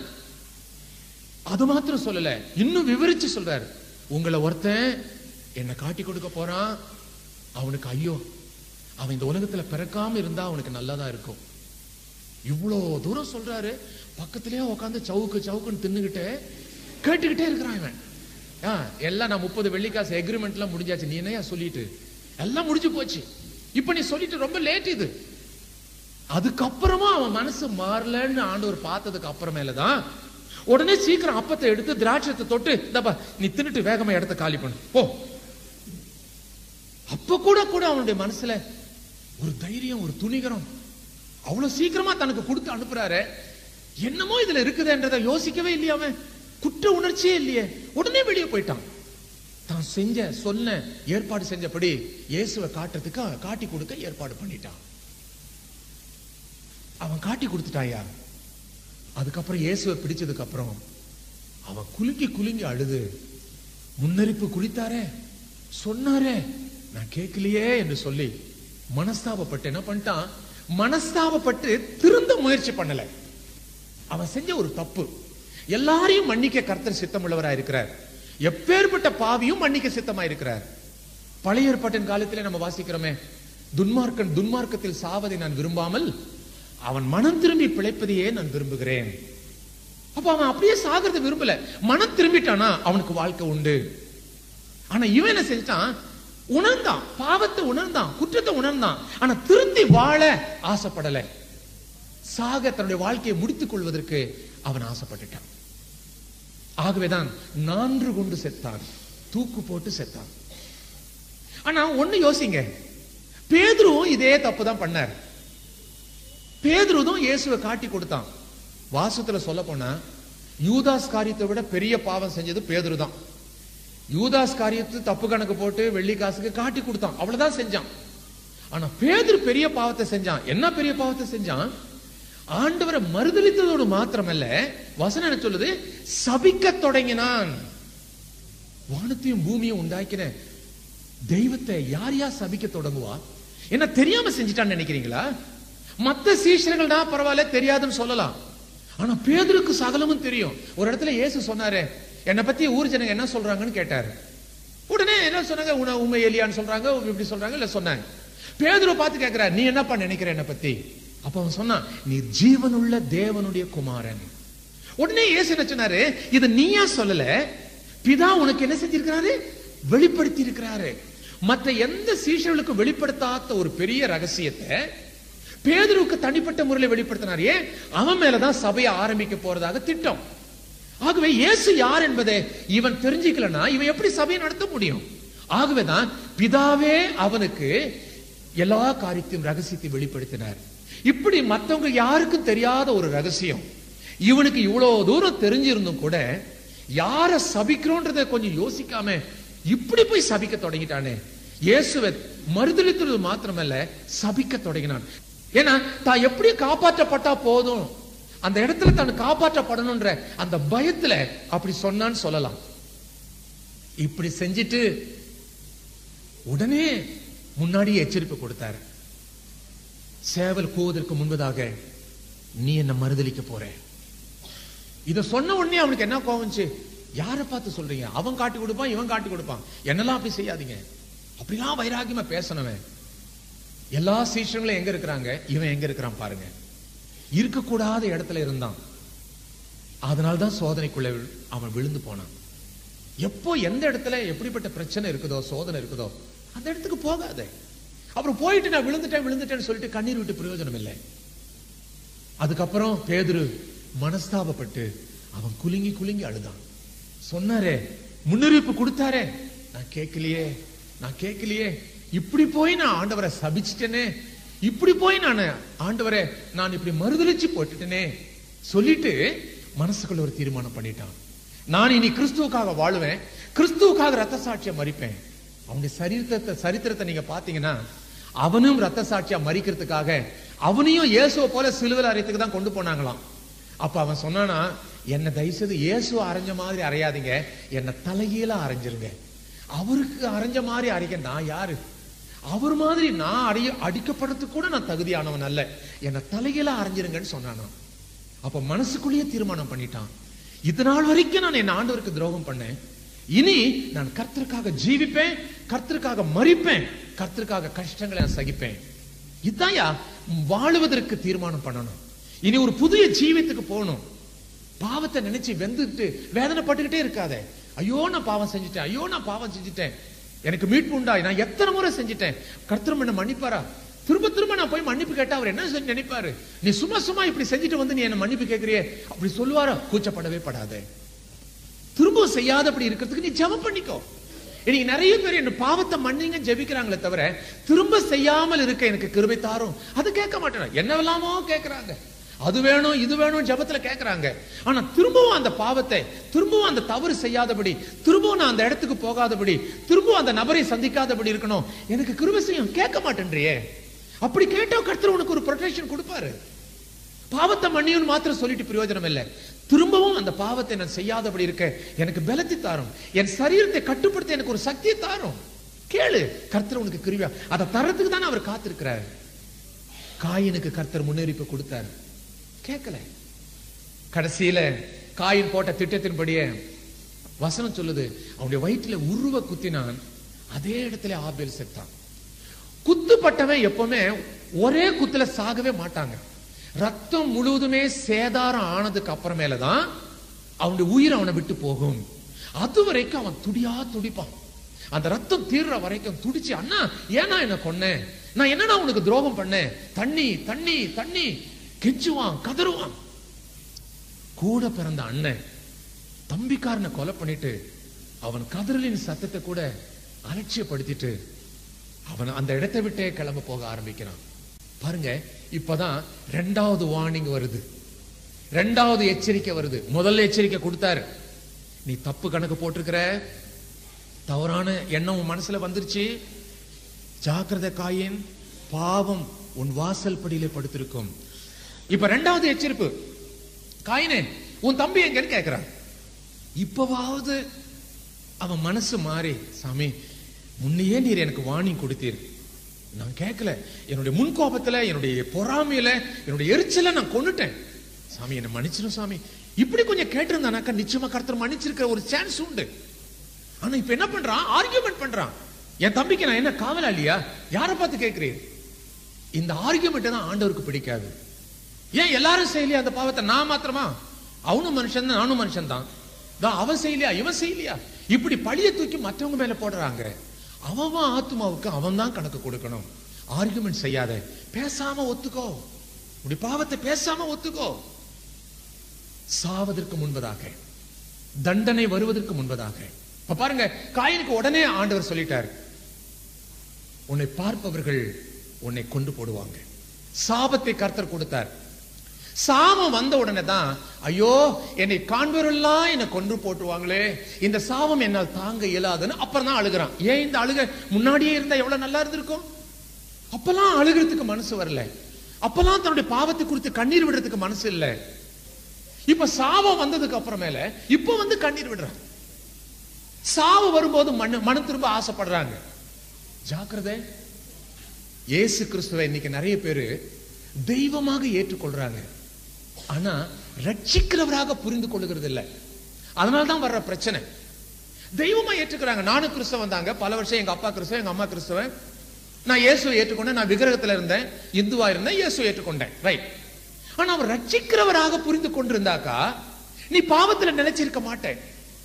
[SPEAKER 2] அது மாத்திரம் சொல்லல இன்னும் விவரிச்சு சொல்றார் உங்களை ஒருத்தன் என்ன காட்டி கொடுக்க போறான் அவனுக்கு ஐயோ அவன் இந்த உலகத்துல பிறக்காம இருந்தா அவனுக்கு நல்லதா இருக்கும் இவ்வளோ தூரம் சொல்றாரு பக்கத்திலேயே உட்காந்து சவுக்கு சவுக்குன்னு தின்னுகிட்டு கேட்டுக்கிட்டே இருக்கிறான் இவன் ஆ, எல்லாம் நான் முப்பது வெள்ளிக்காசு எக்ரிமெண்ட் எல்லாம் முடிஞ்சாச்சு நீ என்னையா சொல்லிட்டு எல்லாம் முடிஞ்சு போச்சு இப்ப நீ சொல்லிட்டு ரொம்ப லேட் இது அதுக்கப்புறமா அவன் மனசு மாறலன்னு ஆண்டவர் பார்த்ததுக்கு அப்புறமேலதான் உடனே சீக்கிரம் அப்பத்தை எடுத்து திராட்சத்தை தொட்டு இந்தப்பா நீ தின்னுட்டு வேகமா இடத்த காலி பண்ணு போ அப்ப கூட கூட அவனுடைய மனசுல ஒரு தைரியம் ஒரு துணிகரம் அவ்வளவு சீக்கிரமா தனக்கு கொடுத்து அனுப்புறாரு என்னமோ இதுல இருக்குதுன்றத யோசிக்கவே இல்லையா அவன் குற்ற உணர்ச்சியே இல்லையே உடனே வெளியே போயிட்டான் தான் செஞ்ச சொன்ன ஏற்பாடு செஞ்சபடி இயேசுவை காட்டுறதுக்கு அவன் காட்டி கொடுக்க ஏற்பாடு பண்ணிட்டான் அவன் காட்டி கொடுத்துட்டாயா அதுக்கப்புறம் இயேசுவை பிடிச்சதுக்கு அப்புறம் அவன் குலுங்கி குலுங்கி அழுது முன்னறிப்பு குளித்தாரே சொன்னாரே நான் கேட்கலையே என்று சொல்லி மனஸ்தாபப்பட்டு என்ன பண்ணிட்டான் மனஸ்தாபப்பட்டு திருந்த முயற்சி பண்ணல அவன் செஞ்ச ஒரு தப்பு எல்லாரையும் மன்னிக்க கர்த்தர் சித்தமுள்ளவராய் இருக்கிறார் எப்பேற்பட்ட பாவியும் மன்னிக்க சித்தமா இருக்கிறார் பழைய ஏற்பாட்டின் காலத்திலே நம்ம வாசிக்கிறோமே துன்மார்க்கன் துன்மார்க்கத்தில் சாவதை நான் விரும்பாமல் அவன் மனம் திரும்பி பிழைப்பதையே நான் விரும்புகிறேன் அப்ப அவன் அப்படியே சாகிறத விரும்பல மனம் திரும்பிட்டானா அவனுக்கு வாழ்க்கை உண்டு ஆனா இவன் என்ன செஞ்சான் உணர்ந்தான் பாவத்தை உணர்ந்தான் குற்றத்தை உணர்ந்தான் ஆனா திருந்தி வாழ ஆசைப்படல சாக தன்னுடைய வாழ்க்கையை முடித்துக் கொள்வதற்கு அவன் ஆசைப்பட்டுட்டான் ஆகவேதான் நான்கு கொண்டு செத்தான் தூக்கு போட்டு செத்தான் ஆனா ஒண்ணு யோசிங்க பேதுருவும் இதே தப்பு தான் பண்ணார் பேதுருதும் இயேசுவை காட்டி கொடுத்தான் வாசத்துல சொல்ல போனா யூதாஸ் காரியத்தை விட பெரிய பாவம் செஞ்சது பேதுரு தான் யூதாஸ் காரியத்து தப்பு கணக்கு போட்டு வெள்ளி காசுக்கு காட்டி கொடுத்தான் அவ்வளவுதான் செஞ்சான் ஆனா பேதுரு பெரிய பாவத்தை செஞ்சான் என்ன பெரிய பாவத்தை செஞ்சான் ஆண்டவரை மறுதளித்ததோடு மாத்திரமல்ல வசனம் என்ன சொல்லுது சபிக்க தொடங்கினான் வானத்தையும் பூமியும் உண்டாக்கின தெய்வத்தை யார் யார் சபிக்க தொடங்குவா என்ன தெரியாம செஞ்சிட்டான்னு நினைக்கிறீங்களா மத்த சீஷர்கள் தான் பரவாயில்ல தெரியாதுன்னு சொல்லலாம் ஆனா பேதருக்கு சகலமும் தெரியும் ஒரு இடத்துல இயேசு சொன்னாரு என்னை பத்தி ஊர் ஜனங்க என்ன சொல்றாங்கன்னு கேட்டாரு உடனே என்ன சொன்னாங்க உன உண்மை எலியான்னு சொல்றாங்க இப்படி சொல்றாங்க இல்ல சொன்னாங்க பேதுரு பார்த்து கேட்கிறார் நீ என்னப்பா நினைக்கிற என்னை பத்தி அப்ப அவன் சொன்னான் நீ ஜீவனுள்ள தேவனுடைய குமாரன் உடனே இயேசு என்ன சொன்னாரு இது நீயா சொல்லல பிதா உனக்கு என்ன செஞ்சிருக்கிறாரு வெளிப்படுத்தி இருக்கிறாரு மற்ற எந்த சீஷர்களுக்கும் வெளிப்படுத்தாத ஒரு பெரிய ரகசியத்தை பேதுருவுக்கு தனிப்பட்ட முறையில் வெளிப்படுத்தினார் ஏன் அவன் மேலதான் சபையை ஆரம்பிக்க போறதாக திட்டம் ஆகவே இயேசு யார் என்பதை இவன் தெரிஞ்சுக்கலனா இவன் எப்படி சபையை நடத்த முடியும் ஆகவேதான் பிதாவே அவனுக்கு எல்லா காரியத்தையும் ரகசியத்தை வெளிப்படுத்தினார் இப்படி மத்தவங்க யாருக்கும் தெரியாத ஒரு ரகசியம் இவனுக்கு இவ்வளவு தூரம் தெரிஞ்சிருந்தும் கூட யார சபிக்கிறோன்றத கொஞ்சம் யோசிக்காம இப்படி போய் சபிக்க தொடங்கிட்டானே இயேசுவை மறுதளித்தது மாத்திரமல்ல சபிக்க தொடங்கினான் ஏன்னா தான் எப்படி காப்பாற்றப்பட்டா போதும் அந்த இடத்துல தான் காப்பாற்றப்படணும்ன்ற அந்த பயத்துல அப்படி சொன்னான்னு சொல்லலாம் இப்படி செஞ்சிட்டு உடனே முன்னாடி எச்சரிப்பு கொடுத்தாரு சேவல் கூவதற்கு முன்பதாக நீ என்ன மறுதலிக்க போற இத சொன்ன உடனே அவனுக்கு என்ன கோவம்ச்சு யாரை பார்த்து சொல்றீங்க அவன் காட்டி கொடுப்பான் இவன் காட்டி கொடுப்பான் என்னெல்லாம் அப்படி செய்யாதீங்க அப்படிலாம் வைராகியமா பேசணுவன் எல்லா சீஷங்களும் எங்க இருக்கிறாங்க இவன் எங்க இருக்கிறான் பாருங்க இருக்கக்கூடாத இடத்துல இருந்தான் அதனால்தான் சோதனைக்குள்ள வி- அவன் விழுந்து போனான் எப்போ எந்த இடத்துல எப்படிப்பட்ட பிரச்சனை இருக்குதோ சோதனை இருக்குதோ அந்த இடத்துக்கு போகாத அப்புறம் போயிட்டு நான் விழுந்துட்டேன் விழுந்துட்டேன்னு சொல்லிட்டு கண்ணீர் விட்டு பிரயோஜனம் இல்லை அதுக்கப்புறம் பேதுரு மனஸ்தாபப்பட்டு அவன் குலுங்கி குலுங்கி அழுதான் சொன்னாரே முன்னறிவிப்பு கொடுத்தாரே நான் கேட்கலையே நான் கேட்கலையே இப்படி போய் நான் ஆண்டவரை சபிச்சிட்டேனே இப்படி போய் நான் ஆண்டவரை நான் இப்படி மறுதலிச்சு போட்டுட்டேனே சொல்லிட்டு மனசுக்குள்ள ஒரு தீர்மானம் பண்ணிட்டான் நான் இனி கிறிஸ்துவுக்காக வாழுவேன் கிறிஸ்துவுக்காக ரத்த சாட்சியை மறிப்பேன் அவனுடைய சரித்திரத்தை சரித்திரத்தை நீங்க பாத்தீங்கன்னா அவனும் ரத்த சாட்சியா மறிக்கிறதுக்காக அவனையும் இயேசுவை போல சிலுவையில் அறையத்துக்கு தான் கொண்டு போனாங்களாம் அப்ப அவன் சொன்னானா என்ன தயவுசெய்து இயேசு அரைஞ்ச மாதிரி அறையாதீங்க என்ன தலைகீழ அரைஞ்சிருங்க அவருக்கு அரைஞ்ச மாதிரி அரைக்க நான் யாரு அவர் மாதிரி நான் அடைய அடிக்கப்படுறதுக்கு கூட நான் தகுதியானவன் அல்ல என்ன தலைகீழ அரைஞ்சிருங்கன்னு சொன்னானா அப்ப மனசுக்குள்ளேயே தீர்மானம் பண்ணிட்டான் இது நாள் வரைக்கும் நான் என் ஆண்டவருக்கு துரோகம் பண்ணேன் இனி நான் கர்த்தருக்காக ஜீவிப்பேன் கர்த்தருக்காக மறிப்பேன் கர்த்தருக்காக கஷ்டங்களை நான் சகிப்பேன் இதாயா வாழுவதற்கு தீர்மானம் பண்ணணும் இனி ஒரு புதிய ஜீவியத்துக்கு போகணும் பாவத்தை நினைச்சு வெந்துட்டு வேதனைப்பட்டுக்கிட்டே இருக்காதே ஐயோ நான் பாவம் செஞ்சுட்டேன் ஐயோ நான் பாவம் செஞ்சுட்டேன் எனக்கு மீட்பு உண்டாய் நான் எத்தனை முறை செஞ்சுட்டேன் கர்த்தரும் என்ன மன்னிப்பாரா திரும்ப திரும்ப நான் போய் மன்னிப்பு கேட்டா அவர் என்ன செஞ்சு நினைப்பாரு நீ சும்மா சும்மா இப்படி செஞ்சுட்டு வந்து நீ என்ன மன்னிப்பு கேட்கறியே அப்படி சொல்லுவாரா கூச்சப்படவே படாதே திரும்ப செய்யாதபடி இருக்கிறதுக்கு நீ ஜெபம் பண்ணிக்கோ இன்னைக்கு நிறைய பேர் என்ன பாவத்தை மன்னிங்க ஜெபிக்கிறாங்களே தவிர திரும்ப செய்யாமல் இருக்க எனக்கு கிருபை தாரும் அது கேட்க மாட்டேன் என்னவெல்லாமோ கேட்கறாங்க அது வேணும் இது வேணும் ஜெபத்துல கேட்கறாங்க ஆனா திரும்பவும் அந்த பாவத்தை திரும்பவும் அந்த தவறு செய்யாதபடி திரும்பவும் நான் அந்த இடத்துக்கு போகாதபடி திரும்பவும் அந்த நபரை சந்திக்காதபடி இருக்கணும் எனக்கு கிருபை செய்யும் கேட்க மாட்டேன்றியே அப்படி கேட்டா கர்த்தர் உனக்கு ஒரு ப்ரொடெக்ஷன் கொடுப்பாரு பாவத்தை மன்னியும் மாத்திரம் சொல்லிட்டு பிரயோஜனம் இல்லை திரும்பவும் அந்த பாவத்தை நான் செய்யாதபடி இருக்க எனக்கு பலத்தை தாரும் என் சரீரத்தை கட்டுப்படுத்த எனக்கு ஒரு சக்தியை தாரும் கேளு கர்த்தர் உனக்கு கிருவியா அதை தரத்துக்கு தானே அவர் காத்திருக்கிறார் காயினுக்கு கர்த்தர் முன்னறிப்பு கொடுத்தார் கேட்கல கடைசியில காயின் போட்ட திட்டத்தின்படியே வசனம் சொல்லுது அவனுடைய வயிற்றுல உருவ குத்தினான் அதே இடத்துல ஆபேல் செத்தான் குத்துப்பட்டவன் எப்பவுமே ஒரே குத்துல சாகவே மாட்டாங்க ரத்தம் முழுவதுமே சேதாரம் ஆனதுக்கு அப்புறமேல தான் அவனுடைய உயிர் அவனை விட்டு போகும் அது வரைக்கும் அவன் துடியா துடிப்பான் அந்த ரத்தம் தீர்ற வரைக்கும் துடிச்சு அண்ணா ஏன்னா என்ன கொன்னேன் நான் என்னடா உனக்கு துரோகம் பண்ணேன் தண்ணி தண்ணி தண்ணி கெஞ்சுவான் கதறுவான் கூட பிறந்த அண்ணன் தம்பிக்காரனை கொலை பண்ணிட்டு அவன் கதறலின் சத்தத்தை கூட அலட்சியப்படுத்திட்டு அவன் அந்த இடத்தை விட்டே கிளம்ப போக ஆரம்பிக்கிறான் பாருங்க இப்பதான் ரெண்டாவது வார்னிங் வருது ரெண்டாவது எச்சரிக்கை வருது முதல்ல எச்சரிக்கை கொடுத்தாரு நீ தப்பு கணக்கு போட்டிருக்கிற தவறான எண்ணம் உன் மனசுல வந்துருச்சு ஜாக்கிரதை காயின் பாவம் உன் வாசல் படியிலே படுத்திருக்கும் இப்ப ரெண்டாவது எச்சரிப்பு காயினே உன் தம்பி எங்கன்னு கேக்குறான் இப்பவாவது அவன் மனசு மாறி சாமி முன்னையே நீர் எனக்கு வார்னிங் கொடுத்தீர் நான் கேட்கல என்னுடைய முன்கோபத்துல என்னுடைய பொறாமையில என்னுடைய எரிச்சல நான் கொன்னுட்டேன் சாமி என்ன மன்னிச்சிடும் சாமி இப்படி கொஞ்சம் கேட்டிருந்தானாக்கா நிச்சயமா கர்த்தர் மன்னிச்சிருக்கிற ஒரு சான்ஸ் உண்டு ஆனா இப்ப என்ன பண்றான் ஆர்கியூமெண்ட் பண்றான் என் தம்பிக்கு நான் என்ன காவலாளியா யாரை பார்த்து கேட்கிறீர் இந்த ஆர்கியூமெண்ட் தான் ஆண்டவருக்கு பிடிக்காது ஏன் எல்லாரும் செய்யலையா அந்த பாவத்தை நான் மாத்திரமா அவனும் மனுஷன் தான் நானும் மனுஷன் தான் தான் அவன் செய்யலையா இவன் செய்யலையா இப்படி பழிய தூக்கி மற்றவங்க மேல போடுறாங்க அவன் ஆத்மாவுக்கு அவன் தான் கணக்கு கொடுக்கணும் ஆர்குமெண்ட் செய்யாத பேசாம ஒத்துக்கோ இப்படி பாவத்தை பேசாம ஒத்துக்கோ சாவதற்கு முன்பதாக தண்டனை வருவதற்கு முன்பதாக இப்ப பாருங்க காயினுக்கு உடனே ஆண்டவர் சொல்லிட்டார் உன்னை பார்ப்பவர்கள் உன்னை கொண்டு போடுவாங்க சாபத்தை கர்த்தர் கொடுத்தார் சாபம் வந்த உடனே தான் ஐயோ என்னை காண்பவரெல்லாம் என்னை கொன்று போட்டுருவாங்களே இந்த சாபம் என்னால் தாங்க இயலாதுன்னு அப்புறம் தான் அழுகிறான் ஏன் இந்த அழுக முன்னாடியே இருந்தா எவ்வளவு நல்லா இருந்திருக்கும் அப்பெல்லாம் அழுகிறதுக்கு மனசு வரல அப்பெல்லாம் தன்னுடைய பாவத்தை குறித்து கண்ணீர் விடுறதுக்கு மனசு இல்ல இப்ப சாபம் வந்ததுக்கு அப்புறமேல இப்ப வந்து கண்ணீர் விடுறான் சாவு வரும்போது மண்ணு மனம் திரும்ப ஆசைப்படுறாங்க ஜாக்கிரதை இயேசு கிறிஸ்துவை இன்னைக்கு நிறைய பேரு தெய்வமாக ஏற்றுக்கொள்றாங்க ஆனா ரட்சிக்கிறவராக புரிந்து கொள்ளுகிறது இல்ல அதனால தான் வர்ற பிரச்சனை தெய்வமா ஏற்றுக்கிறாங்க நானும் கிறிஸ்தவன் தாங்க பல வருஷம் எங்க அப்பா கிறிஸ்தவன் எங்க அம்மா கிறிஸ்தவன் நான் இயேசுவை ஏற்றுக்கொண்டேன் நான் விக்கிரகத்துல இருந்தேன் இந்துவா இருந்தேன் இயேசுவை ஏற்றுக்கொண்டேன் ரைட் ஆனா அவர் ரட்சிக்கிறவராக புரிந்து கொண்டிருந்தாக்கா நீ பாவத்துல நினைச்சிருக்க மாட்டேன்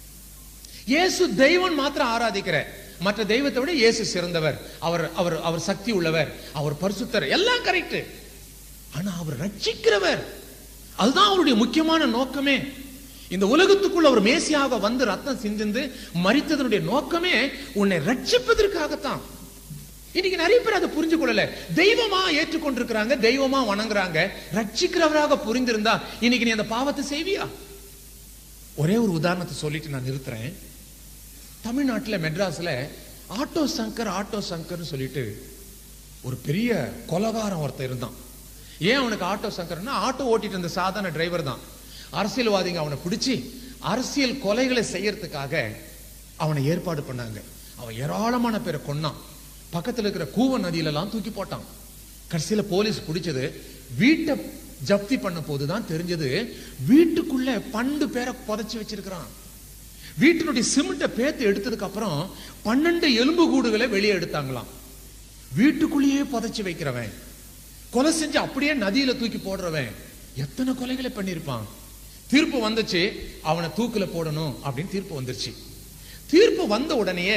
[SPEAKER 2] இயேசு தெய்வம் மாத்திரம் ஆராதிக்கிற மற்ற தெய்வத்தை விட இயேசு சிறந்தவர் அவர் அவர் அவர் சக்தி உள்ளவர் அவர் பரிசுத்தர் எல்லாம் கரெக்ட் ஆனா அவர் ரட்சிக்கிறவர் அதுதான் அவருடைய முக்கியமான நோக்கமே இந்த உலகத்துக்குள்ள ஒரு மேசியாக வந்து ரத்தம் சிந்திந்து மறித்ததனுடைய நோக்கமே உன்னை ரட்சிப்பதற்காகத்தான் இன்னைக்கு நிறைய பேர் அதை புரிஞ்சு கொள்ளல தெய்வமா ஏற்றுக்கொண்டிருக்கிறாங்க தெய்வமா வணங்குறாங்க ரட்சிக்கிறவராக புரிந்திருந்தா இன்னைக்கு நீ அந்த பாவத்தை செய்வியா ஒரே ஒரு உதாரணத்தை சொல்லிட்டு நான் நிறுத்துறேன் தமிழ்நாட்டுல மெட்ராஸ்ல ஆட்டோ சங்கர் ஆட்டோ சங்கர்னு சொல்லிட்டு ஒரு பெரிய கொலகாரம் ஒருத்தன் இருந்தான் ஏன் அவனுக்கு ஆட்டோ சங்கர்னா ஆட்டோ ஓட்டிட்டு இருந்த சாதாரண டிரைவர் தான் அரசியல்வாதிங்க அவனை பிடிச்சி அரசியல் கொலைகளை செய்யறதுக்காக அவனை ஏற்பாடு பண்ணாங்க அவன் ஏராளமான பேரை கொன்னான் பக்கத்துல இருக்கிற கூவ நதியில எல்லாம் தூக்கி போட்டான் கடைசியில போலீஸ் பிடிச்சது வீட்டை ஜப்தி பண்ண போதுதான் தெரிஞ்சது வீட்டுக்குள்ள பன்னெண்டு பேரை புதைச்சு வச்சிருக்கிறான் வீட்டினுடைய சிமெண்ட்டை பேத்து எடுத்ததுக்கு அப்புறம் பன்னெண்டு எலும்பு கூடுகளை வெளியே எடுத்தாங்களாம் வீட்டுக்குள்ளேயே புதைச்சு வைக்கிறவன் கொலை செஞ்சு அப்படியே நதியில தூக்கி போடுறவன் எத்தனை கொலைகளை பண்ணிருப்பான் தீர்ப்பு வந்துச்சு அவனை தூக்குல போடணும் அப்படின்னு தீர்ப்பு வந்துருச்சு தீர்ப்பு வந்த உடனேயே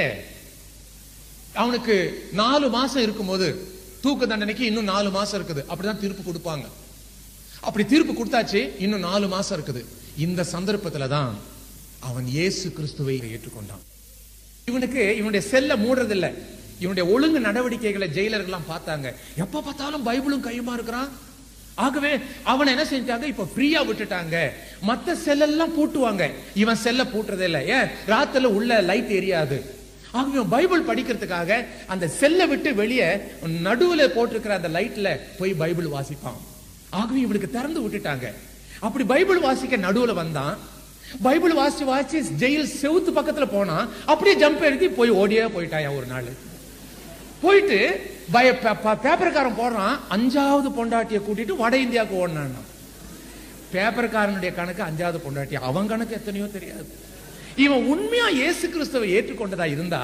[SPEAKER 2] அவனுக்கு நாலு மாசம் இருக்கும்போது தூக்கு தண்டனைக்கு இன்னும் நாலு மாசம் இருக்குது அப்படிதான் தீர்ப்பு கொடுப்பாங்க அப்படி தீர்ப்பு கொடுத்தாச்சு இன்னும் நாலு மாசம் இருக்குது இந்த சந்தர்ப்பத்துல தான் அவன் இயேசு கிறிஸ்துவை ஏற்றுக்கொண்டான் இவனுக்கு இவனுடைய செல்ல மூடுறதில்ல இவனுடைய ஒழுங்கு நடவடிக்கைகளை ஜெயிலர்கள்லாம் பார்த்தாங்க எப்ப பார்த்தாலும் பைபிளும் கையுமா இருக்கிறான் ஆகவே அவனை என்ன செஞ்சாங்க இப்ப ஃப்ரீயா விட்டுட்டாங்க மத்த செல்லெல்லாம் பூட்டுவாங்க இவன் செல்ல பூட்டுறதே இல்ல ஏன் ராத்திரில உள்ள லைட் எரியாது ஆகவே இவன் பைபிள் படிக்கிறதுக்காக அந்த செல்லை விட்டு வெளியே நடுவுல போட்டிருக்கிற அந்த லைட்ல போய் பைபிள் வாசிப்பான் ஆகவே இவனுக்கு திறந்து விட்டுட்டாங்க அப்படி பைபிள் வாசிக்க நடுவுல வந்தான் பைபிள் வாசிச்சு வாசிச்சு ஜெயில் செவுத்து பக்கத்துல போனா அப்படியே ஜம்ப் எடுத்து போய் ஓடியே போயிட்டாயா ஒரு நாள் போயிட்டு பய பே- பே- பேப்பர்காரன் போடுறான் அஞ்சாவது பொண்டாட்டியை கூட்டிட்டு வட இந்தியாவுக்கு ஓடினான் பேப்பர்காரனுடைய கணக்கு அஞ்சாவது பொண்டாட்டி அவன் கணக்கு எத்தனையோ தெரியாது இவன் உண்மையா இயேசு கிறிஸ்துவை ஏற்றுக்கொண்டதா இருந்தா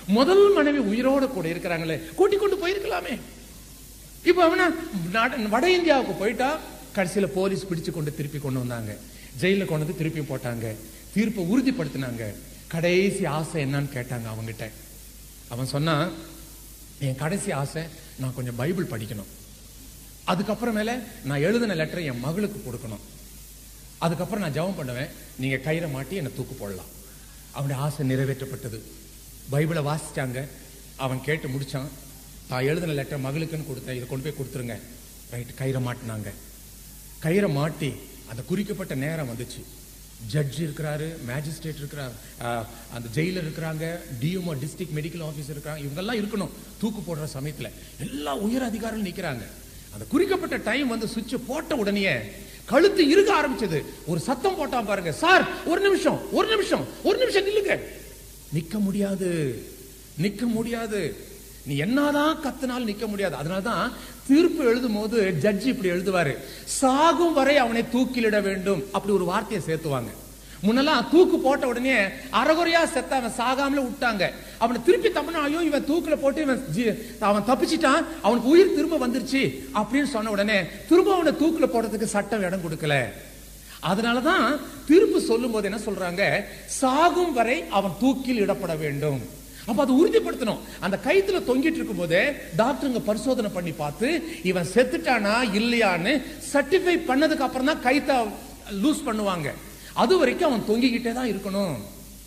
[SPEAKER 2] முதல் மனைவி உயிரோட கூட இருக்கிறாங்களே கூட்டி கொண்டு போயிருக்கலாமே இப்ப அவனா நாட- வட இந்தியாவுக்கு போயிட்டா கடைசியில போலீஸ் பிடிச்சு கொண்டு திருப்பி கொண்டு வந்தாங்க ஜெயில கொண்டு வந்து திருப்பி போட்டாங்க தீர்ப்பை உறுதிப்படுத்தினாங்க கடைசி ஆசை என்னன்னு கேட்டாங்க அவங்கிட்ட அவன் சொன்னா என் கடைசி ஆசை நான் கொஞ்சம் பைபிள் படிக்கணும் அதுக்கப்புறமேல நான் எழுதின லெட்டரை என் மகளுக்கு கொடுக்கணும் அதுக்கப்புறம் நான் ஜெபம் பண்ணுவேன் நீங்க கயிறை மாட்டி என்னை தூக்கு போடலாம் அவனுடைய ஆசை நிறைவேற்றப்பட்டது பைபிளை வாசிச்சாங்க அவன் கேட்டு முடிச்சான் தான் எழுதின லெட்டர் மகளுக்குன்னு கொடுத்தேன் இதை கொண்டு போய் கொடுத்துருங்க ரைட் கயிறை மாட்டினாங்க கயிறை மாட்டி அந்த குறிக்கப்பட்ட நேரம் வந்துச்சு ஜட்ஜ் இருக்கிறாரு மேஜிஸ்ட்ரேட் இருக்கிறார் ஆஹ், அந்த ஜெயிலர் இருக்கிறாங்க டிஎம்ஓ டிஸ்ட்ரிக்ட் மெடிக்கல் ஆஃபீஸர் இருக்காங்க இவங்கெல்லாம் இருக்கணும் தூக்கு போடுற சமயத்துல எல்லா உயர் அதிகாரிகள் நிக்கிறாங்க அந்த குறிக்கப்பட்ட டைம் வந்து சுவிட்ச் போட்ட உடனே கழுத்து இருக ஆரம்பிச்சது ஒரு சத்தம் போட்டான் பாருங்க சார் ஒரு நிமிஷம் ஒரு நிமிஷம் ஒரு நிமிஷம் நில்லுங்க நிக்க முடியாது நிக்க முடியாது நீ என்னதான் கத்துனாலும் நிக்க முடியாது அதனாலதான் தீர்ப்பு எழுதும் போது ஜட்ஜி இப்படி எழுதுவாரு சாகும் வரை அவனை தூக்கிலிட வேண்டும் அப்படி ஒரு வார்த்தையை சேர்த்துவாங்க முன்னெல்லாம் தூக்கு போட்ட உடனே அறகுறையா செத்த அவன் சாகாமல விட்டாங்க அவனை திருப்பி தப்புனா ஐயோ இவன் தூக்குல போட்டு இவன் ஜி- அவன் தப்பிச்சிட்டான் அவனுக்கு உயிர் திரும்ப வந்துருச்சு அப்படின்னு சொன்ன உடனே திரும்ப அவனை தூக்குல போடுறதுக்கு சட்டம் இடம் கொடுக்கல அதனாலதான் தீர்ப்பு சொல்லும் போது என்ன சொல்றாங்க சாகும் வரை அவன் தூக்கில் இடப்பட வேண்டும் அப்ப அது உறுதிப்படுத்தணும் அந்த கைத்துல தொங்கிட்டு இருக்கும் போதே டாக்டருங்க பரிசோதனை பண்ணி பார்த்து இவன் செத்துட்டானா இல்லையான்னு சர்டிஃபை பண்ணதுக்கு அப்புறம் தான் கைத்த லூஸ் பண்ணுவாங்க அது வரைக்கும் அவன் தொங்கிக்கிட்டே தான் இருக்கணும்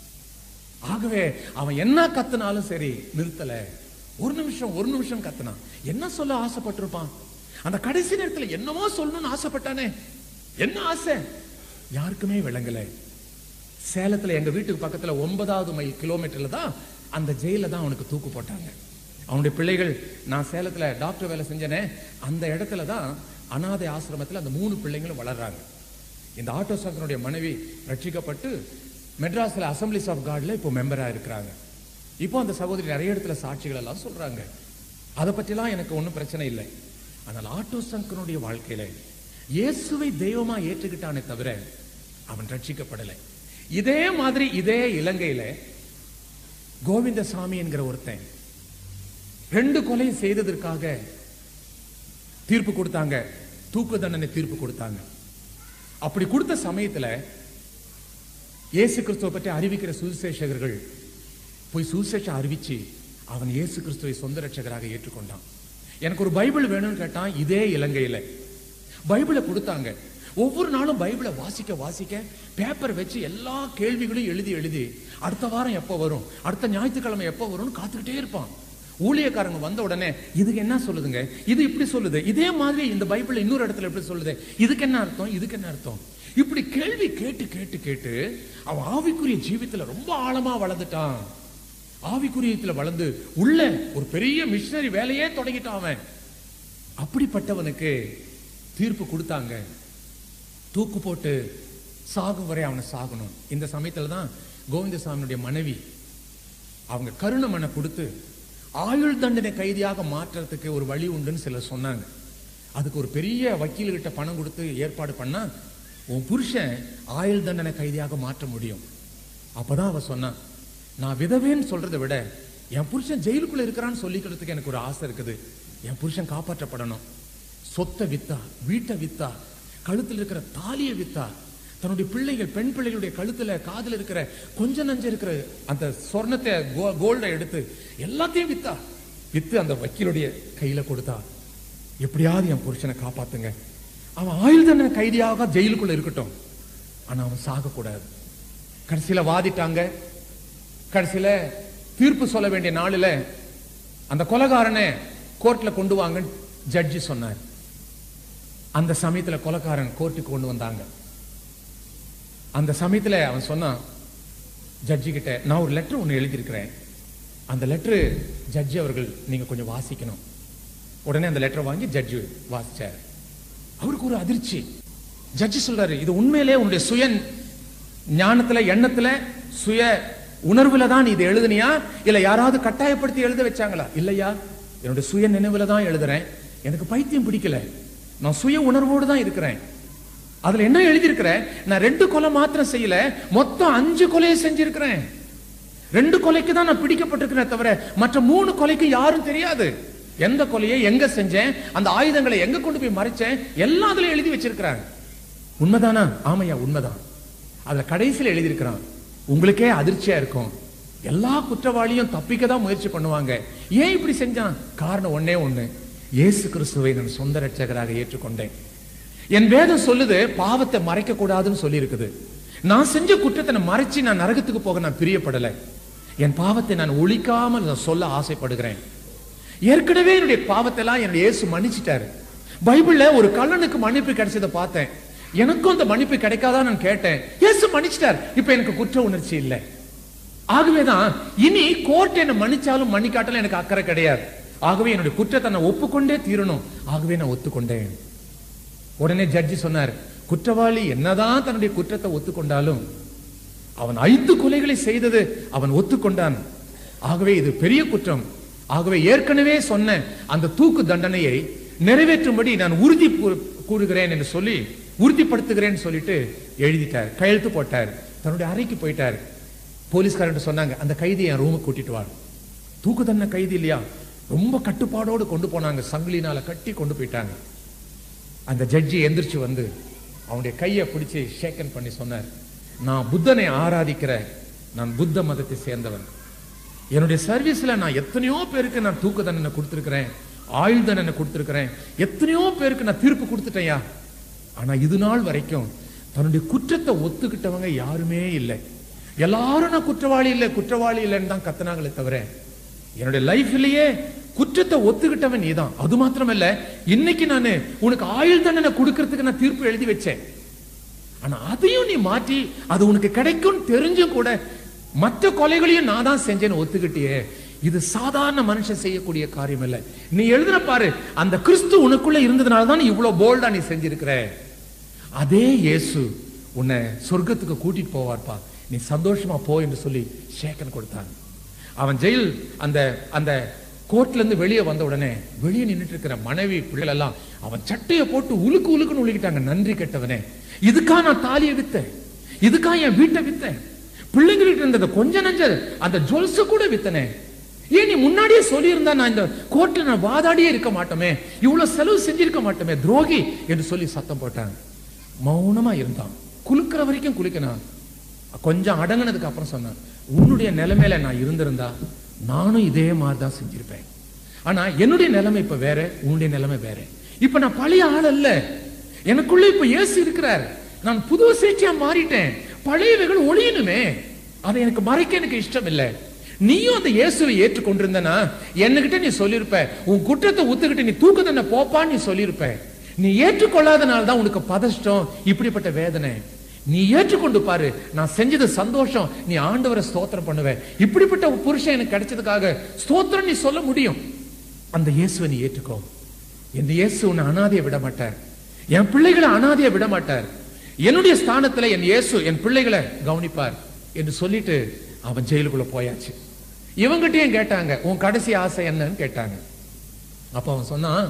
[SPEAKER 2] ஆகவே அவன் என்ன கத்துனாலும் சரி நிறுத்தல ஒரு நிமிஷம் ஒரு நிமிஷம் கத்துனான் என்ன சொல்ல ஆசைப்பட்டிருப்பான் அந்த கடைசி நேரத்துல என்னமோ சொல்லணும்னு ஆசைப்பட்டானே என்ன ஆசை யாருக்குமே விளங்கல சேலத்துல எங்க வீட்டுக்கு பக்கத்துல ஒன்பதாவது மைல் கிலோமீட்டர்ல தான் அந்த ஜெயில தான் அவனுக்கு தூக்கு போட்டாங்க அவனுடைய பிள்ளைகள் நான் சேலத்துல டாக்டர் வேலை செஞ்சனே அந்த இடத்துல தான் அனாதை ஆசிரமத்துல அந்த மூணு பிள்ளைங்களும் வளர்றாங்க இந்த ஆட்டோ சங்கருடைய மனைவி ரட்சிக்கப்பட்டு மெட்ராஸ்ல அசம்பிளிஸ் ஆஃப் காட்ல இப்போ மெம்பரா இருக்கிறாங்க இப்போ அந்த சகோதரி நிறைய இடத்துல சாட்சிகள் எல்லாம் சொல்றாங்க அதை பற்றிலாம் எனக்கு ஒன்றும் பிரச்சனை இல்லை ஆனால் ஆட்டோ சங்கருடைய வாழ்க்கையில இயேசுவை தெய்வமா ஏற்றுக்கிட்டானே தவிர அவன் ரட்சிக்கப்படலை இதே மாதிரி இதே இலங்கையில கோவிந்தசாமி என்கிற ஒருத்தன் ரெண்டு கொலையும் செய்ததற்காக தீர்ப்பு கொடுத்தாங்க தூக்கு தண்டனை தீர்ப்பு கொடுத்தாங்க அப்படி கொடுத்த சமயத்துல இயேசு கிறிஸ்துவை பற்றி அறிவிக்கிற சுவிசேஷகர்கள் போய் சுவிசேஷம் அறிவிச்சு அவன் இயேசு கிறிஸ்துவை சொந்த ரட்சகராக ஏற்றுக்கொண்டான் எனக்கு ஒரு பைபிள் வேணும்னு கேட்டான் இதே இலங்கையில பைபிளை கொடுத்தாங்க ஒவ்வொரு நாளும் பைபிளை வாசிக்க வாசிக்க பேப்பர் வச்சு எல்லா கேள்விகளையும் எழுதி எழுதி அடுத்த வாரம் எப்போ வரும் அடுத்த ஞாயிற்றுக்கிழமை எப்போ வரும்னு காத்துக்கிட்டே இருப்பான் ஊழியக்காரங்க வந்த உடனே இதுக்கு என்ன சொல்லுதுங்க இது இப்படி சொல்லுது இதே மாதிரி இந்த பைபிள் இன்னொரு இடத்துல எப்படி சொல்லுது இதுக்கு என்ன அர்த்தம் இதுக்கு என்ன அர்த்தம் இப்படி கேள்வி கேட்டு கேட்டு கேட்டு அவன் ஆவிக்குரிய ஜீவித்துல ரொம்ப ஆழமா வளர்ந்துட்டான் ஆவிக்குரியத்துல வளர்ந்து உள்ள ஒரு பெரிய மிஷனரி வேலையே தொடங்கிட்டான் அவன் அப்படிப்பட்டவனுக்கு தீர்ப்பு கொடுத்தாங்க தூக்கு போட்டு சாகும் வரை அவனை சாகணும் இந்த சமயத்துல தான் கோவிந்தசாமியுடைய மனைவி அவங்க கருணை மனை கொடுத்து ஆயுள் தண்டனை கைதியாக மாற்றுறதுக்கு ஒரு வழி உண்டுன்னு சிலர் சொன்னாங்க அதுக்கு ஒரு பெரிய வக்கீல்கிட்ட பணம் கொடுத்து ஏற்பாடு பண்ணா உன் புருஷன் ஆயுள் தண்டனை கைதியாக மாற்ற முடியும் அப்பதான் அவ சொன்னான் நான் விதவேன்னு சொல்றதை விட என் புருஷன் ஜெயிலுக்குள்ள இருக்கிறான்னு சொல்லிக்கிறதுக்கு எனக்கு ஒரு ஆசை இருக்குது என் புருஷன் காப்பாற்றப்படணும் சொத்தை வித்தா வீட்டை வித்தா கழுத்துல இருக்கிற தாலியை வித்தா தன்னுடைய பிள்ளைகள் பெண் பிள்ளைகளுடைய கழுத்துல காதுல இருக்கிற கொஞ்ச நஞ்ச இருக்கிற அந்த சொர்ணத்தை கோல்டை எடுத்து எல்லாத்தையும் வித்தா வித்து அந்த வக்கீலுடைய கையில கொடுத்தா எப்படியாவது என் புருஷனை காப்பாத்துங்க அவன் ஆயுள் தண்டனை கைதியாக ஜெயிலுக்குள்ள இருக்கட்டும் ஆனா அவன் சாகக்கூடாது கடைசியில வாதிட்டாங்க கடைசியில தீர்ப்பு சொல்ல வேண்டிய நாளில் அந்த கொலைகாரனை கோர்ட்ல கொண்டு வாங்கன்னு ஜட்ஜி சொன்னார் அந்த சமயத்துல கொலைகாரன் கோர்ட்டுக்கு கொண்டு வந்தாங்க அந்த சமயத்துல அவன் சொன்னான் ஜட்ஜி கிட்ட நான் ஒரு லெட்டர் ஒன்று எழுதியிருக்கிறேன் அந்த லெட்டர் ஜட்ஜி அவர்கள் நீங்க கொஞ்சம் வாசிக்கணும் உடனே அந்த லெட்டரை வாங்கி ஜட்ஜி வாசிச்சார் அவருக்கு ஒரு அதிர்ச்சி ஜட்ஜி சொல்றாரு இது உண்மையிலே உன்னுடைய சுய ஞானத்துல எண்ணத்துல சுய உணர்வுல தான் நீ இதை எழுதுனியா இல்ல யாராவது கட்டாயப்படுத்தி எழுத வச்சாங்களா இல்லையா என்னுடைய சுய நினைவுல தான் எழுதுறேன் எனக்கு பைத்தியம் பிடிக்கல நான் சுய உணர்வோடு தான் இருக்கிறேன் அதுல என்ன எழுதியிருக்கிறேன் நான் ரெண்டு கொலை மாத்திரம் செய்யல மொத்தம் அஞ்சு கொலையை செஞ்சிருக்கிறேன் ரெண்டு கொலைக்கு தான் நான் பிடிக்கப்பட்டிருக்கிறேன் தவிர மற்ற மூணு கொலைக்கு யாரும் தெரியாது எந்த கொலையை எங்க செஞ்சேன் அந்த ஆயுதங்களை எங்க கொண்டு போய் மறைச்சேன் எல்லாம் அதுல எழுதி வச்சிருக்கிறாங்க உண்மைதானா ஆமையா உண்மைதான் அதுல கடைசியில் எழுதியிருக்கிறான் உங்களுக்கே அதிர்ச்சியா இருக்கும் எல்லா குற்றவாளியும் தப்பிக்க தான் முயற்சி பண்ணுவாங்க ஏன் இப்படி செஞ்சான் காரணம் ஒண்ணே ஒண்ணு இயேசு கிறிஸ்துவை நான் சொந்த ரட்சகராக ஏற்றுக்கொண்டேன் என் வேதம் சொல்லுது பாவத்தை மறைக்க கூடாதுன்னு சொல்லி இருக்குது நான் செஞ்ச குற்றத்தை நான் மறைச்சு நான் நரகத்துக்கு போக நான் பிரியப்படலை என் பாவத்தை நான் ஒழிக்காமல் நான் சொல்ல ஆசைப்படுகிறேன் ஏற்கனவே என்னுடைய பாவத்தை எல்லாம் என்னுடைய இயேசு மன்னிச்சிட்டாரு பைபிள்ல ஒரு கள்ளனுக்கு மன்னிப்பு கிடைச்சதை பார்த்தேன் எனக்கும் அந்த மன்னிப்பு கிடைக்காதா நான் கேட்டேன் இயேசு மன்னிச்சிட்டார் இப்ப எனக்கு குற்ற உணர்ச்சி இல்லை ஆகவேதான் இனி கோர்ட் என்ன மன்னிச்சாலும் மன்னிக்காட்டாலும் எனக்கு அக்கறை கிடையாது ஆகவே என்னுடைய குற்றத்தை நான் ஒப்புக்கொண்டே தீரணும் ஆகவே நான் ஒத்துக்கொண்டேன் உடனே ஜட்ஜி சொன்னார் குற்றவாளி என்னதான் தன்னுடைய குற்றத்தை ஒத்துக்கொண்டாலும் அவன் ஐந்து கொலைகளை செய்தது அவன் ஒத்துக்கொண்டான் ஆகவே இது பெரிய குற்றம் ஆகவே ஏற்கனவே சொன்ன அந்த தூக்கு தண்டனையை நிறைவேற்றும்படி நான் உறுதி கூ- கூறுகிறேன் என்று சொல்லி உறுதிப்படுத்துகிறேன்னு சொல்லிட்டு எழுதிட்டார் கையெழுத்து போட்டார் தன்னுடைய அறைக்கு போயிட்டார் போலீஸ்காரன் சொன்னாங்க அந்த கைதி என் ரூமுக்கு கூட்டிட்டு வா தூக்கு தண்டனை கைதி இல்லையா ரொம்ப கட்டுப்பாடோடு கொண்டு போனாங்க சங்கிலினால கட்டி கொண்டு போயிட்டாங்க அந்த ஜட்ஜி எந்திரிச்சு வந்து அவனுடைய கையை பிடிச்சு ஷேக்கன் பண்ணி சொன்னார் நான் புத்தனை ஆராதிக்கிற நான் புத்த மதத்தை சேர்ந்தவன் என்னுடைய சர்வீஸ்ல நான் எத்தனையோ பேருக்கு நான் தூக்கு தண்டனை கொடுத்திருக்கிறேன் ஆயுள் தண்டனை கொடுத்திருக்கிறேன் எத்தனையோ பேருக்கு நான் தீர்ப்பு கொடுத்துட்டேன்யா ஆனா இது நாள் வரைக்கும் தன்னுடைய குற்றத்தை ஒத்துக்கிட்டவங்க யாருமே இல்லை எல்லாரும் நான் குற்றவாளி இல்லை குற்றவாளி இல்லைன்னு தான் கத்துனாங்களே தவிர என்னுடைய லைஃப்லயே குற்றத்தை ஒத்துக்கிட்டவன் நீதான் அது மாத்திரமல்ல இன்னைக்கு நானு உனக்கு ஆயுள் தண்டனை கொடுக்கறதுக்கு நான் தீர்ப்பு எழுதி வச்சேன் ஆனா அதையும் நீ மாற்றி அது உனக்கு கிடைக்கும் தெரிஞ்சும் கூட மற்ற கொலைகளையும் நான் தான் செஞ்சேன்னு ஒத்துக்கிட்டியே இது சாதாரண மனுஷன் செய்யக்கூடிய காரியம் இல்ல நீ எழுதுன பாரு அந்த கிறிஸ்து உனக்குள்ள இருந்ததுனால தான் நீ இவ்வளவு போல்டா நீ செஞ்சிருக்கிற அதே இயேசு உன்னை சொர்க்கத்துக்கு கூட்டிட்டு போவார்ப்பா நீ சந்தோஷமா போ என்று சொல்லி ஷேக்கன் கொடுத்தாங்க அவன் ஜெயில் அந்த அந்த கோர்ட்ல இருந்து வெளியே வந்த உடனே வெளியே நின்னுட்டு இருக்கிற மனைவி பிள்ளைகள் எல்லாம் அவன் சட்டையை போட்டு உலுக்கு உலுக்குன்னு உலுக்கிட்டாங்க நன்றி கெட்டவனே இதுக்கா நான் தாலியை வித்தேன் இதுக்கா என் வீட்டை வித்தேன் பிள்ளைங்கள்ட்ட இருந்தது கொஞ்ச நஞ்ச அந்த ஜுவல்ஸ் கூட வித்தனே ஏன் நீ முன்னாடியே சொல்லியிருந்தா நான் இந்த கோர்ட்ல நான் வாதாடியே இருக்க மாட்டோமே இவ்வளவு செலவு செஞ்சிருக்க மாட்டோமே துரோகி என்று சொல்லி சத்தம் போட்டாங்க மௌனமா இருந்தான் குலுக்கிற வரைக்கும் குலுக்கினான் கொஞ்சம் அடங்கினதுக்கு அப்புறம் சொன்னான் உன்னுடைய நிலைமையில நான் இருந்திருந்தா நானும் இதே மாதிரி தான் செஞ்சிருப்பேன் ஆனா என்னுடைய நிலைமை இப்ப வேற உன்னுடைய நிலைமை வேற இப்ப நான் பழைய ஆள் அல்ல எனக்குள்ள இப்ப இயேசு இருக்கிறார் நான் புது சேச்சியா மாறிட்டேன் பழையவைகள் ஒளியணுமே அதை எனக்கு மறைக்க எனக்கு இஷ்டம் இல்லை நீயும் அந்த இயேசுவை ஏற்றுக்கொண்டிருந்தனா என்கிட்ட நீ சொல்லியிருப்ப உன் குற்றத்தை ஒத்துக்கிட்டு நீ தூக்கு தண்டனை போப்பான்னு நீ சொல்லியிருப்ப நீ ஏற்றுக்கொள்ளாதனால தான் உனக்கு பதஷ்டம் இப்படிப்பட்ட வேதனை நீ ஏற்றுக்கொண்டு பாரு நான் செஞ்சது சந்தோஷம் நீ ஆண்டவரை ஸ்தோத்திரம் பண்ணுவ இப்படிப்பட்ட ஒரு புருஷன் எனக்கு கிடைச்சதுக்காக ஸ்தோத்திரம் நீ சொல்ல முடியும் அந்த இயேசுவை நீ ஏற்றுக்கோ இந்த இயேசு உன்னை அனாதையை விட மாட்டார் என் பிள்ளைகளை அனாதையை விட மாட்டார் என்னுடைய ஸ்தானத்துல என் இயேசு என் பிள்ளைகளை கவனிப்பார் என்று சொல்லிட்டு அவன் ஜெயிலுக்குள்ள போயாச்சு இவங்கிட்டயும் கேட்டாங்க உன் கடைசி ஆசை என்னன்னு கேட்டாங்க அப்ப அவன் சொன்னான்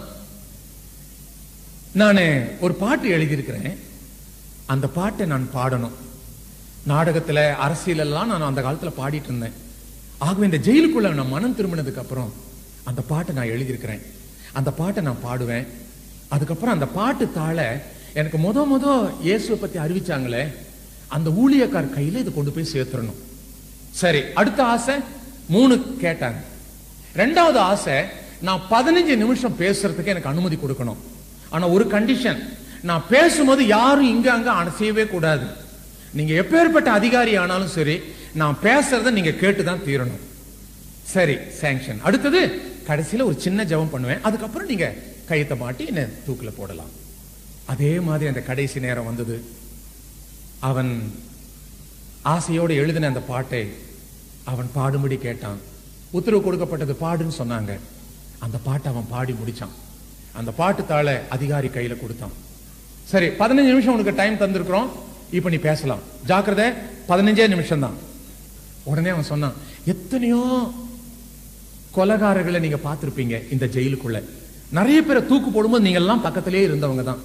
[SPEAKER 2] நான் ஒரு பாட்டு எழுதியிருக்கிறேன் அந்த பாட்டை நான் பாடணும் நாடகத்துல அரசியல் எல்லாம் நான் அந்த காலத்துல பாடிட்டு இருந்தேன் ஆகவே இந்த ஜெயிலுக்குள்ள நான் மனம் திரும்பினதுக்கு அப்புறம் அந்த பாட்டை நான் எழுதியிருக்கிறேன் அந்த பாட்டை நான் பாடுவேன் அதுக்கப்புறம் அந்த பாட்டு தாழ எனக்கு முத முத இயேசுவை பத்தி அறிவிச்சாங்களே அந்த ஊழியக்கார் கையில இதை கொண்டு போய் சேர்த்துடணும் சரி அடுத்த ஆசை மூணு கேட்டாங்க ரெண்டாவது ஆசை நான் பதினஞ்சு நிமிஷம் பேசுறதுக்கு எனக்கு அனுமதி கொடுக்கணும் ஆனா ஒரு கண்டிஷன் நான் பேசும்போது யாரும் இங்க அங்க அன- செய்யவே கூடாது நீங்க எப்பேற்பட்ட அதிகாரி ஆனாலும் சரி நான் பேசுறத நீங்க கேட்டுதான் தீரணும் சரி சாங்ஷன் அடுத்தது கடைசியில ஒரு சின்ன ஜெபம் பண்ணுவேன் அதுக்கப்புறம் நீங்க கையத்தை மாட்டி என்ன தூக்குல போடலாம் அதே மாதிரி அந்த கடைசி நேரம் வந்தது அவன் ஆசையோடு எழுதின அந்த பாட்டை அவன் பாடும்படி கேட்டான் உத்தரவு கொடுக்கப்பட்டது பாடுன்னு சொன்னாங்க அந்த பாட்டை அவன் பாடி முடிச்சான் அந்த பாட்டு தாள அதிகாரி கையில கொடுத்தான் சரி பதினஞ்சு நிமிஷம் உனக்கு டைம் தந்திருக்கிறோம் இப்ப நீ பேசலாம் ஜாக்கிரதை பதினஞ்சே நிமிஷம் தான் உடனே அவன் சொன்னான் எத்தனையோ கொலகாரர்களை நீங்க பார்த்திருப்பீங்க இந்த ஜெயிலுக்குள்ள நிறைய பேரை தூக்கு போடும்போது நீங்க எல்லாம் பக்கத்திலே இருந்தவங்க தான்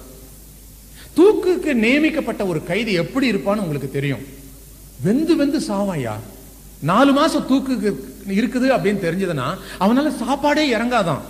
[SPEAKER 2] தூக்குக்கு நியமிக்கப்பட்ட ஒரு கைதி எப்படி இருப்பான்னு உங்களுக்கு தெரியும் வெந்து வெந்து சாவாயா நாலு மாசம் தூக்கு இருக்குது அப்படின்னு தெரிஞ்சதுன்னா அவனால சாப்பாடே இறங்காதான்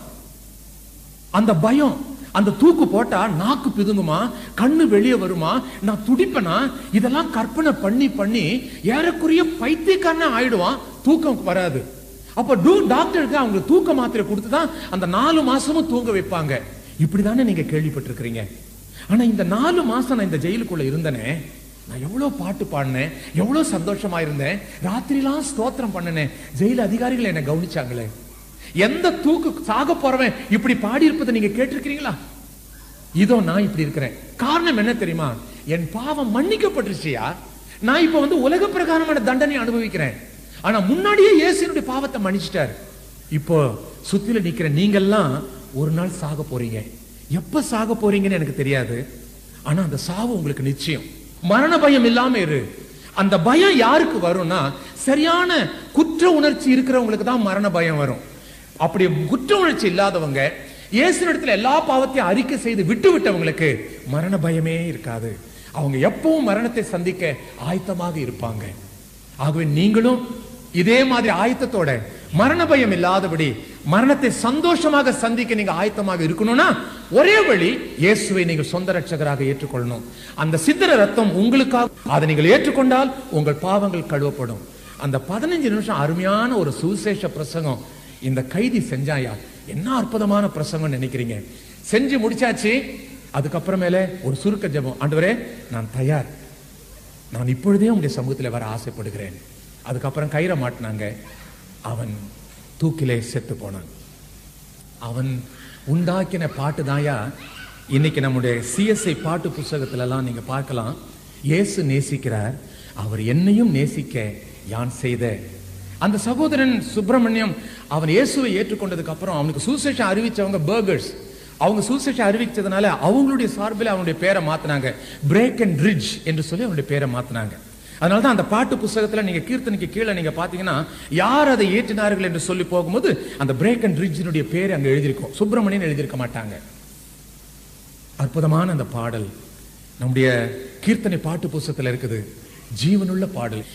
[SPEAKER 2] அந்த பயம் அந்த தூக்கு போட்டா நாக்கு பிதுங்குமா கண்ணு வெளியே வருமா நான் துடிப்பனா இதெல்லாம் கற்பனை பண்ணி பண்ணி ஏறக்குறைய பைத்தியக்காரனா ஆயிடுவான் தூக்கம் வராது அப்ப டூ டாக்டருக்கு அவங்க தூக்க மாத்திரை கொடுத்து தான் அந்த நாலு மாசமும் தூங்க வைப்பாங்க இப்படிதானே நீங்க கேள்விப்பட்டிருக்கிறீங்க ஆனா இந்த நாலு மாசம் நான் இந்த ஜெயிலுக்குள்ள இருந்தனே நான் எவ்வளவு பாட்டு பாடினேன் எவ்வளவு சந்தோஷமா இருந்தேன் ராத்திரிலாம் ஸ்தோத்திரம் பண்ணினேன் ஜெயில அதிகாரிகள் என்னை கவனிச்சாங்களே எந்த தூக்கு சாக போறவன் இப்படி பாடி இருப்பதை நீங்க கேட்டிருக்கிறீங்களா இதோ நான் இப்படி இருக்கிறேன் காரணம் என்ன தெரியுமா என் பாவம் மன்னிக்கப்பட்டுருச்சியா நான் இப்ப வந்து உலக பிரகாரமான தண்டனை அனுபவிக்கிறேன் ஆனா முன்னாடியே இயேசுனுடைய பாவத்தை மன்னிச்சிட்டாரு இப்போ சுத்தில நிக்கிற நீங்கெல்லாம் ஒரு நாள் சாக போறீங்க எப்ப சாக போறீங்கன்னு எனக்கு தெரியாது ஆனா அந்த சாவு உங்களுக்கு நிச்சயம் மரண பயம் இல்லாம இரு அந்த பயம் யாருக்கு வரும்னா சரியான குற்ற உணர்ச்சி இருக்கிறவங்களுக்கு தான் மரண பயம் வரும் அப்படி குற்ற உணர்ச்சி இல்லாதவங்க இயேசுனிடத்துல எல்லா பாவத்தையும் அறிக்கை செய்து விட்டு விட்டவங்களுக்கு மரண பயமே இருக்காது அவங்க எப்பவும் மரணத்தை சந்திக்க ஆயத்தமாக இருப்பாங்க ஆகவே நீங்களும் இதே மாதிரி ஆயத்தத்தோட மரண பயம் இல்லாதபடி மரணத்தை சந்தோஷமாக சந்திக்க நீங்க ஆயத்தமாக இருக்கணும்னா ஒரே வழி இயேசுவை நீங்கள் சொந்த ரட்சகராக ஏற்றுக்கொள்ளணும் அந்த சித்திர ரத்தம் உங்களுக்காக அதை நீங்கள் ஏற்றுக்கொண்டால் உங்கள் பாவங்கள் கழுவப்படும் அந்த பதினஞ்சு நிமிஷம் அருமையான ஒரு சுவிசேஷ பிரசங்கம் இந்த கைதி செஞ்சாயா என்ன அற்புதமான பிரசங்கம் நினைக்கிறீங்க செஞ்சு முடிச்சாச்சு அதுக்கப்புறமேல ஒரு சுருக்க ஜெபம் ஆண்டவரே நான் தயார் நான் இப்பொழுதே உங்களுடைய சமூகத்தில் வர ஆசைப்படுகிறேன் அதுக்கப்புறம் கயிறை மாட்டினாங்க அவன் தூக்கிலே செத்து போனான் அவன் உண்டாக்கின பாட்டு தாயா இன்னைக்கு நம்முடைய சிஎஸ்ஐ பாட்டு புஸ்தகத்துல எல்லாம் நீங்க பார்க்கலாம் இயேசு நேசிக்கிறார் அவர் என்னையும் நேசிக்க யான் செய்த அந்த சகோதரன் சுப்பிரமணியம் அவன் இயேசுவை ஏற்றுக்கொண்டதுக்கு அப்புறம் அவனுக்கு சுசேஷம் அறிவிச்சவங்க பர்கர்ஸ் அவங்க சுசேஷம் அறிவிச்சதுனால அவங்களுடைய சார்பில் அவனுடைய பேரை மாத்தினாங்க பிரேக் அண்ட் ரிட்ஜ் என்று சொல்லி அவனுடைய பேரை மாத்தினாங்க அதனால தான் அந்த பாட்டு புஸ்தகத்துல நீங்க கீர்த்தனைக்கு கீழே நீங்க பாத்தீங்கன்னா யார் அதை ஏற்றினார்கள் என்று சொல்லி போகும்போது அந்த பிரேக் அண்ட் ரிட்ஜினுடைய பேர் அங்க எழுதியிருக்கும் சுப்பிரமணியன் எழுதியிருக்க மாட்டாங்க அற்புதமான அந்த பாடல் நம்முடைய கீர்த்தனை பாட்டு புஸ்தகத்துல இருக்குது ஜீவனுள்ள பாடல்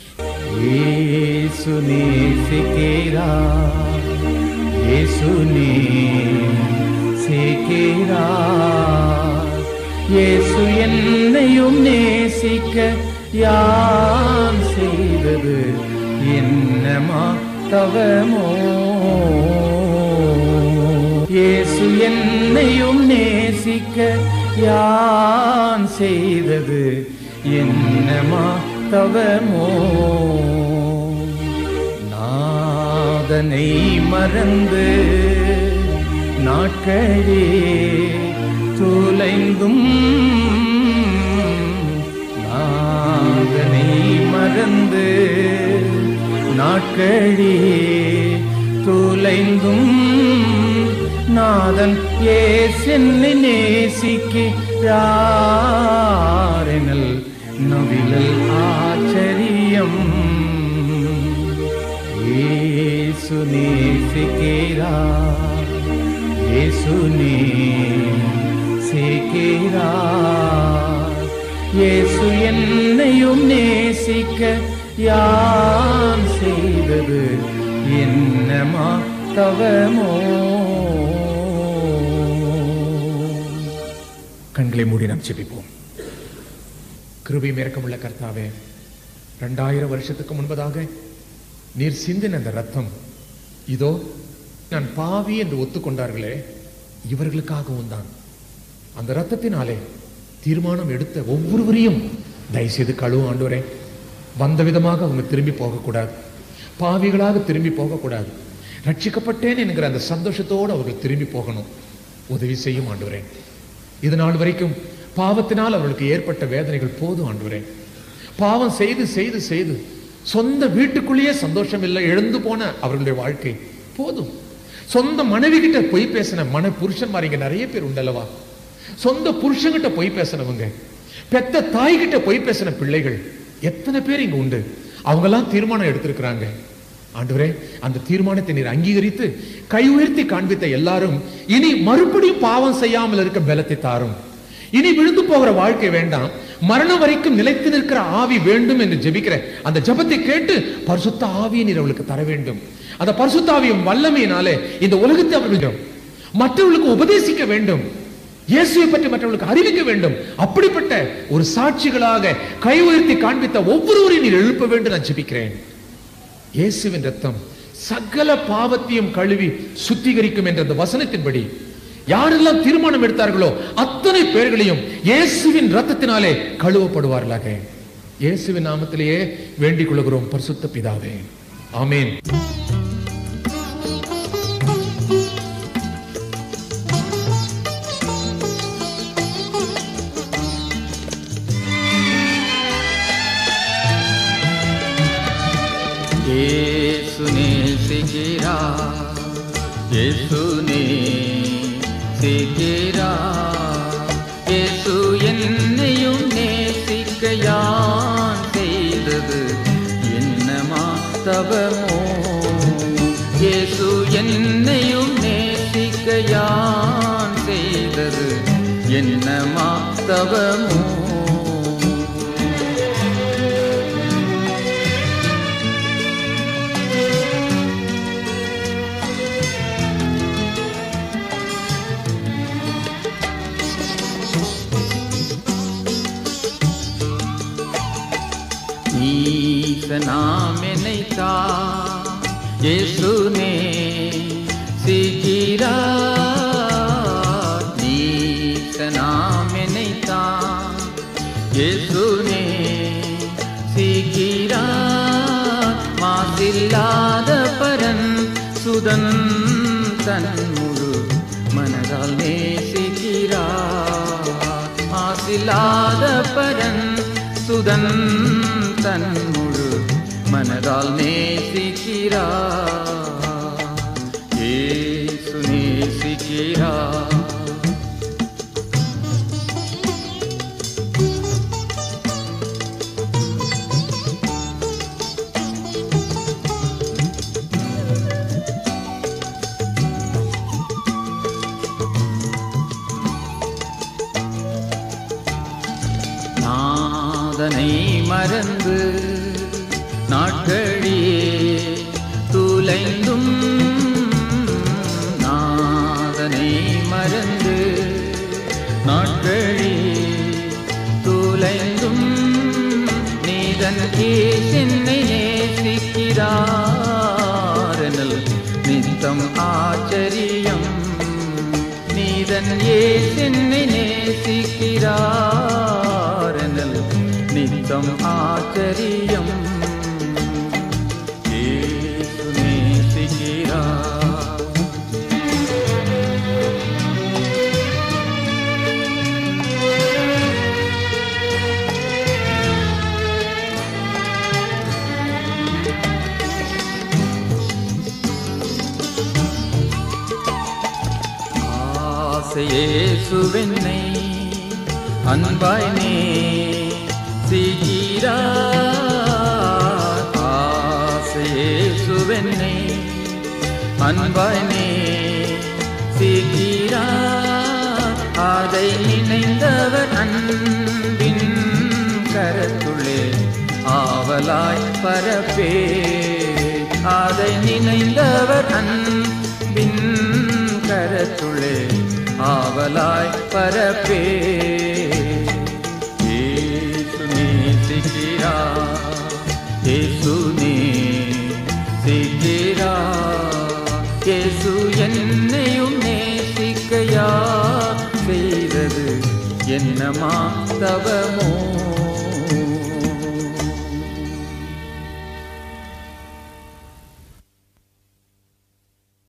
[SPEAKER 1] இயேசு நேசிக்கிறா இயேசு நேசிக்கிறா இயேசு என்னையும் நேசிக்க யான் செய்தது என்னமா தவமோ இயேசு என்னையும் நேசிக்க யான் செய்தது என்னமா தவமோ நாதனை மறந்து நாட்களே துளைந்தும் நாதனை மறந்து நாட்களே துளைந்தும் நாதன் ஏசென்னை நேசிக்கிறாரெனல் நவிழல் ஆச்சரியம் ஏசு நேசிக்கிறா ஏசு நேசிக்கிறா இயேசு என்னையும் நேசிக்க யான் செய்தது என்னமா தவமோ
[SPEAKER 2] கண்களை மூடி நாம் ஜெபிப்போம் கிருபை மேற்கமுள்ள கர்த்தாவே ரெண்டாயிரம் வருஷத்துக்கு முன்பதாக நீர் சிந்தின அந்த ரத்தம் இதோ நான் பாவி என்று ஒத்துக்கொண்டார்களே இவர்களுக்காகவும் தான் அந்த ரத்தத்தினாலே தீர்மானம் எடுத்த ஒவ்வொருவரையும் தயவுசெய்து கழுவும் ஆண்டவரே வந்த விதமாக அவங்க திரும்பி போகக்கூடாது பாவிகளாக திரும்பி போகக்கூடாது ரட்சிக்கப்பட்டேன் என்கிற அந்த சந்தோஷத்தோடு அவர்கள் திரும்பி போகணும் உதவி செய்யும் ஆண்டவரே இது நாள் வரைக்கும் பாவத்தினால் அவர்களுக்கு ஏற்பட்ட வேதனைகள் போதும் ஆண்டவரே பாவம் செய்து செய்து செய்து சொந்த வீட்டுக்குள்ளேயே சந்தோஷம் இல்லை எழுந்து போன அவர்களுடைய வாழ்க்கை போதும் சொந்த மனைவி கிட்ட பொய் பேசின மன புருஷன்மார் இங்க நிறைய பேர் உண்டல்லவா சொந்த புருஷன்கிட்ட பொய் பேசினவங்க பெத்த தாய்கிட்ட பொய் பேசின பிள்ளைகள் எத்தனை பேர் இங்க உண்டு அவங்கெல்லாம் தீர்மானம் எடுத்திருக்கிறாங்க ஆண்டவரே அந்த தீர்மானத்தை நீர் அங்கீகரித்து கை உயர்த்தி காண்பித்த எல்லாரும் இனி மறுபடியும் பாவம் செய்யாமல் இருக்க பலத்தை தாரும் இனி விழுந்து போகிற வாழ்க்கை வேண்டாம் மரணம் வரைக்கும் நிலைத்து நிற்கிற ஆவி வேண்டும் என்று ஜெபிக்கிற அந்த ஜெபத்தை கேட்டு பரிசுத்த ஆவியை நீர் அவளுக்கு தர வேண்டும் அந்த பரிசுத்த ஆவியும் வல்லமையினாலே இந்த உலகத்தை அவர்கள் மற்றவர்களுக்கு உபதேசிக்க வேண்டும் இயேசுவை பற்றி மற்றவர்களுக்கு அறிவிக்க வேண்டும் அப்படிப்பட்ட ஒரு சாட்சிகளாக கை உயர்த்தி காண்பித்த ஒவ்வொருவரையும் நீர் எழுப்ப வேண்டும் நான் ஜெபிக்கிறேன் இயேசுவின் ரத்தம் சகல பாவத்தையும் கழுவி சுத்திகரிக்கும் என்ற அந்த வசனத்தின்படி யாரெல்லாம் தீர்மானம் எடுத்தார்களோ அத்தனை பேர்களையும் இயேசுவின் ரத்தத்தினாலே கழுவப்படுவார்களாக இயேசுவின் நாமத்திலேயே வேண்டிக் கொள்கிறோம் பரிசுத்த பிதாவே ஆமென்
[SPEAKER 1] യേശുനെ സിക്കിരാ യേശുനെ സിക്കിരാ യേശു എന്നെയും നേസിക്കയാൻ ചെയ്തത് എന്നമാ തവമോ യേശു എന്നെയും നേസിക്കയാൻ ചെയ്തത് എന്നമാ തവമോ ஈசனாம் என்னைத்தா இயேசுனே சிகிரா ஈசனாம் என்னைத்தா இயேசுனே சிகிரா மாசில்லாத பரன் சுதன் தன் முழு மனதால் நேசிக்கிறா மாசில்லாத பரன் சுதன் தன் முழு மனதால் நேசிக்கிறா ஏசு நேசிக்கிறா நாதனை மறந்து நாட்களியே துலைந்தும் நாதனை மறந்து நாட்களியே துலைந்தும் நீதன் ஏசென்னை நேசிக்கிறாரனல் நித்தம் ஆச்சரியம் நீதன் ஏசென்னை நேசிக்கிறாரனல் நித்தம் ஆச்சரியம் ஏசு நேசிக்கிறார் ஆசையேசுவென்னை அன்பாய் நே சீரா ஆசையேசுவென்னை அன்பாய் நே சீரா அதை நினைந்தவர் அன்பின் கரத்துள்ளே ஆவலாய் பரப்பே அதை நினைந்தவர் அன்பின் கரத்துள்ளே ஆவலாய் பரப்பே ஏசு நேசிக்கிறா ஏசு நேசிக்கிறா ஏசு என்னையும் நேசிக்கையா செய்தது என்னமா தவமோ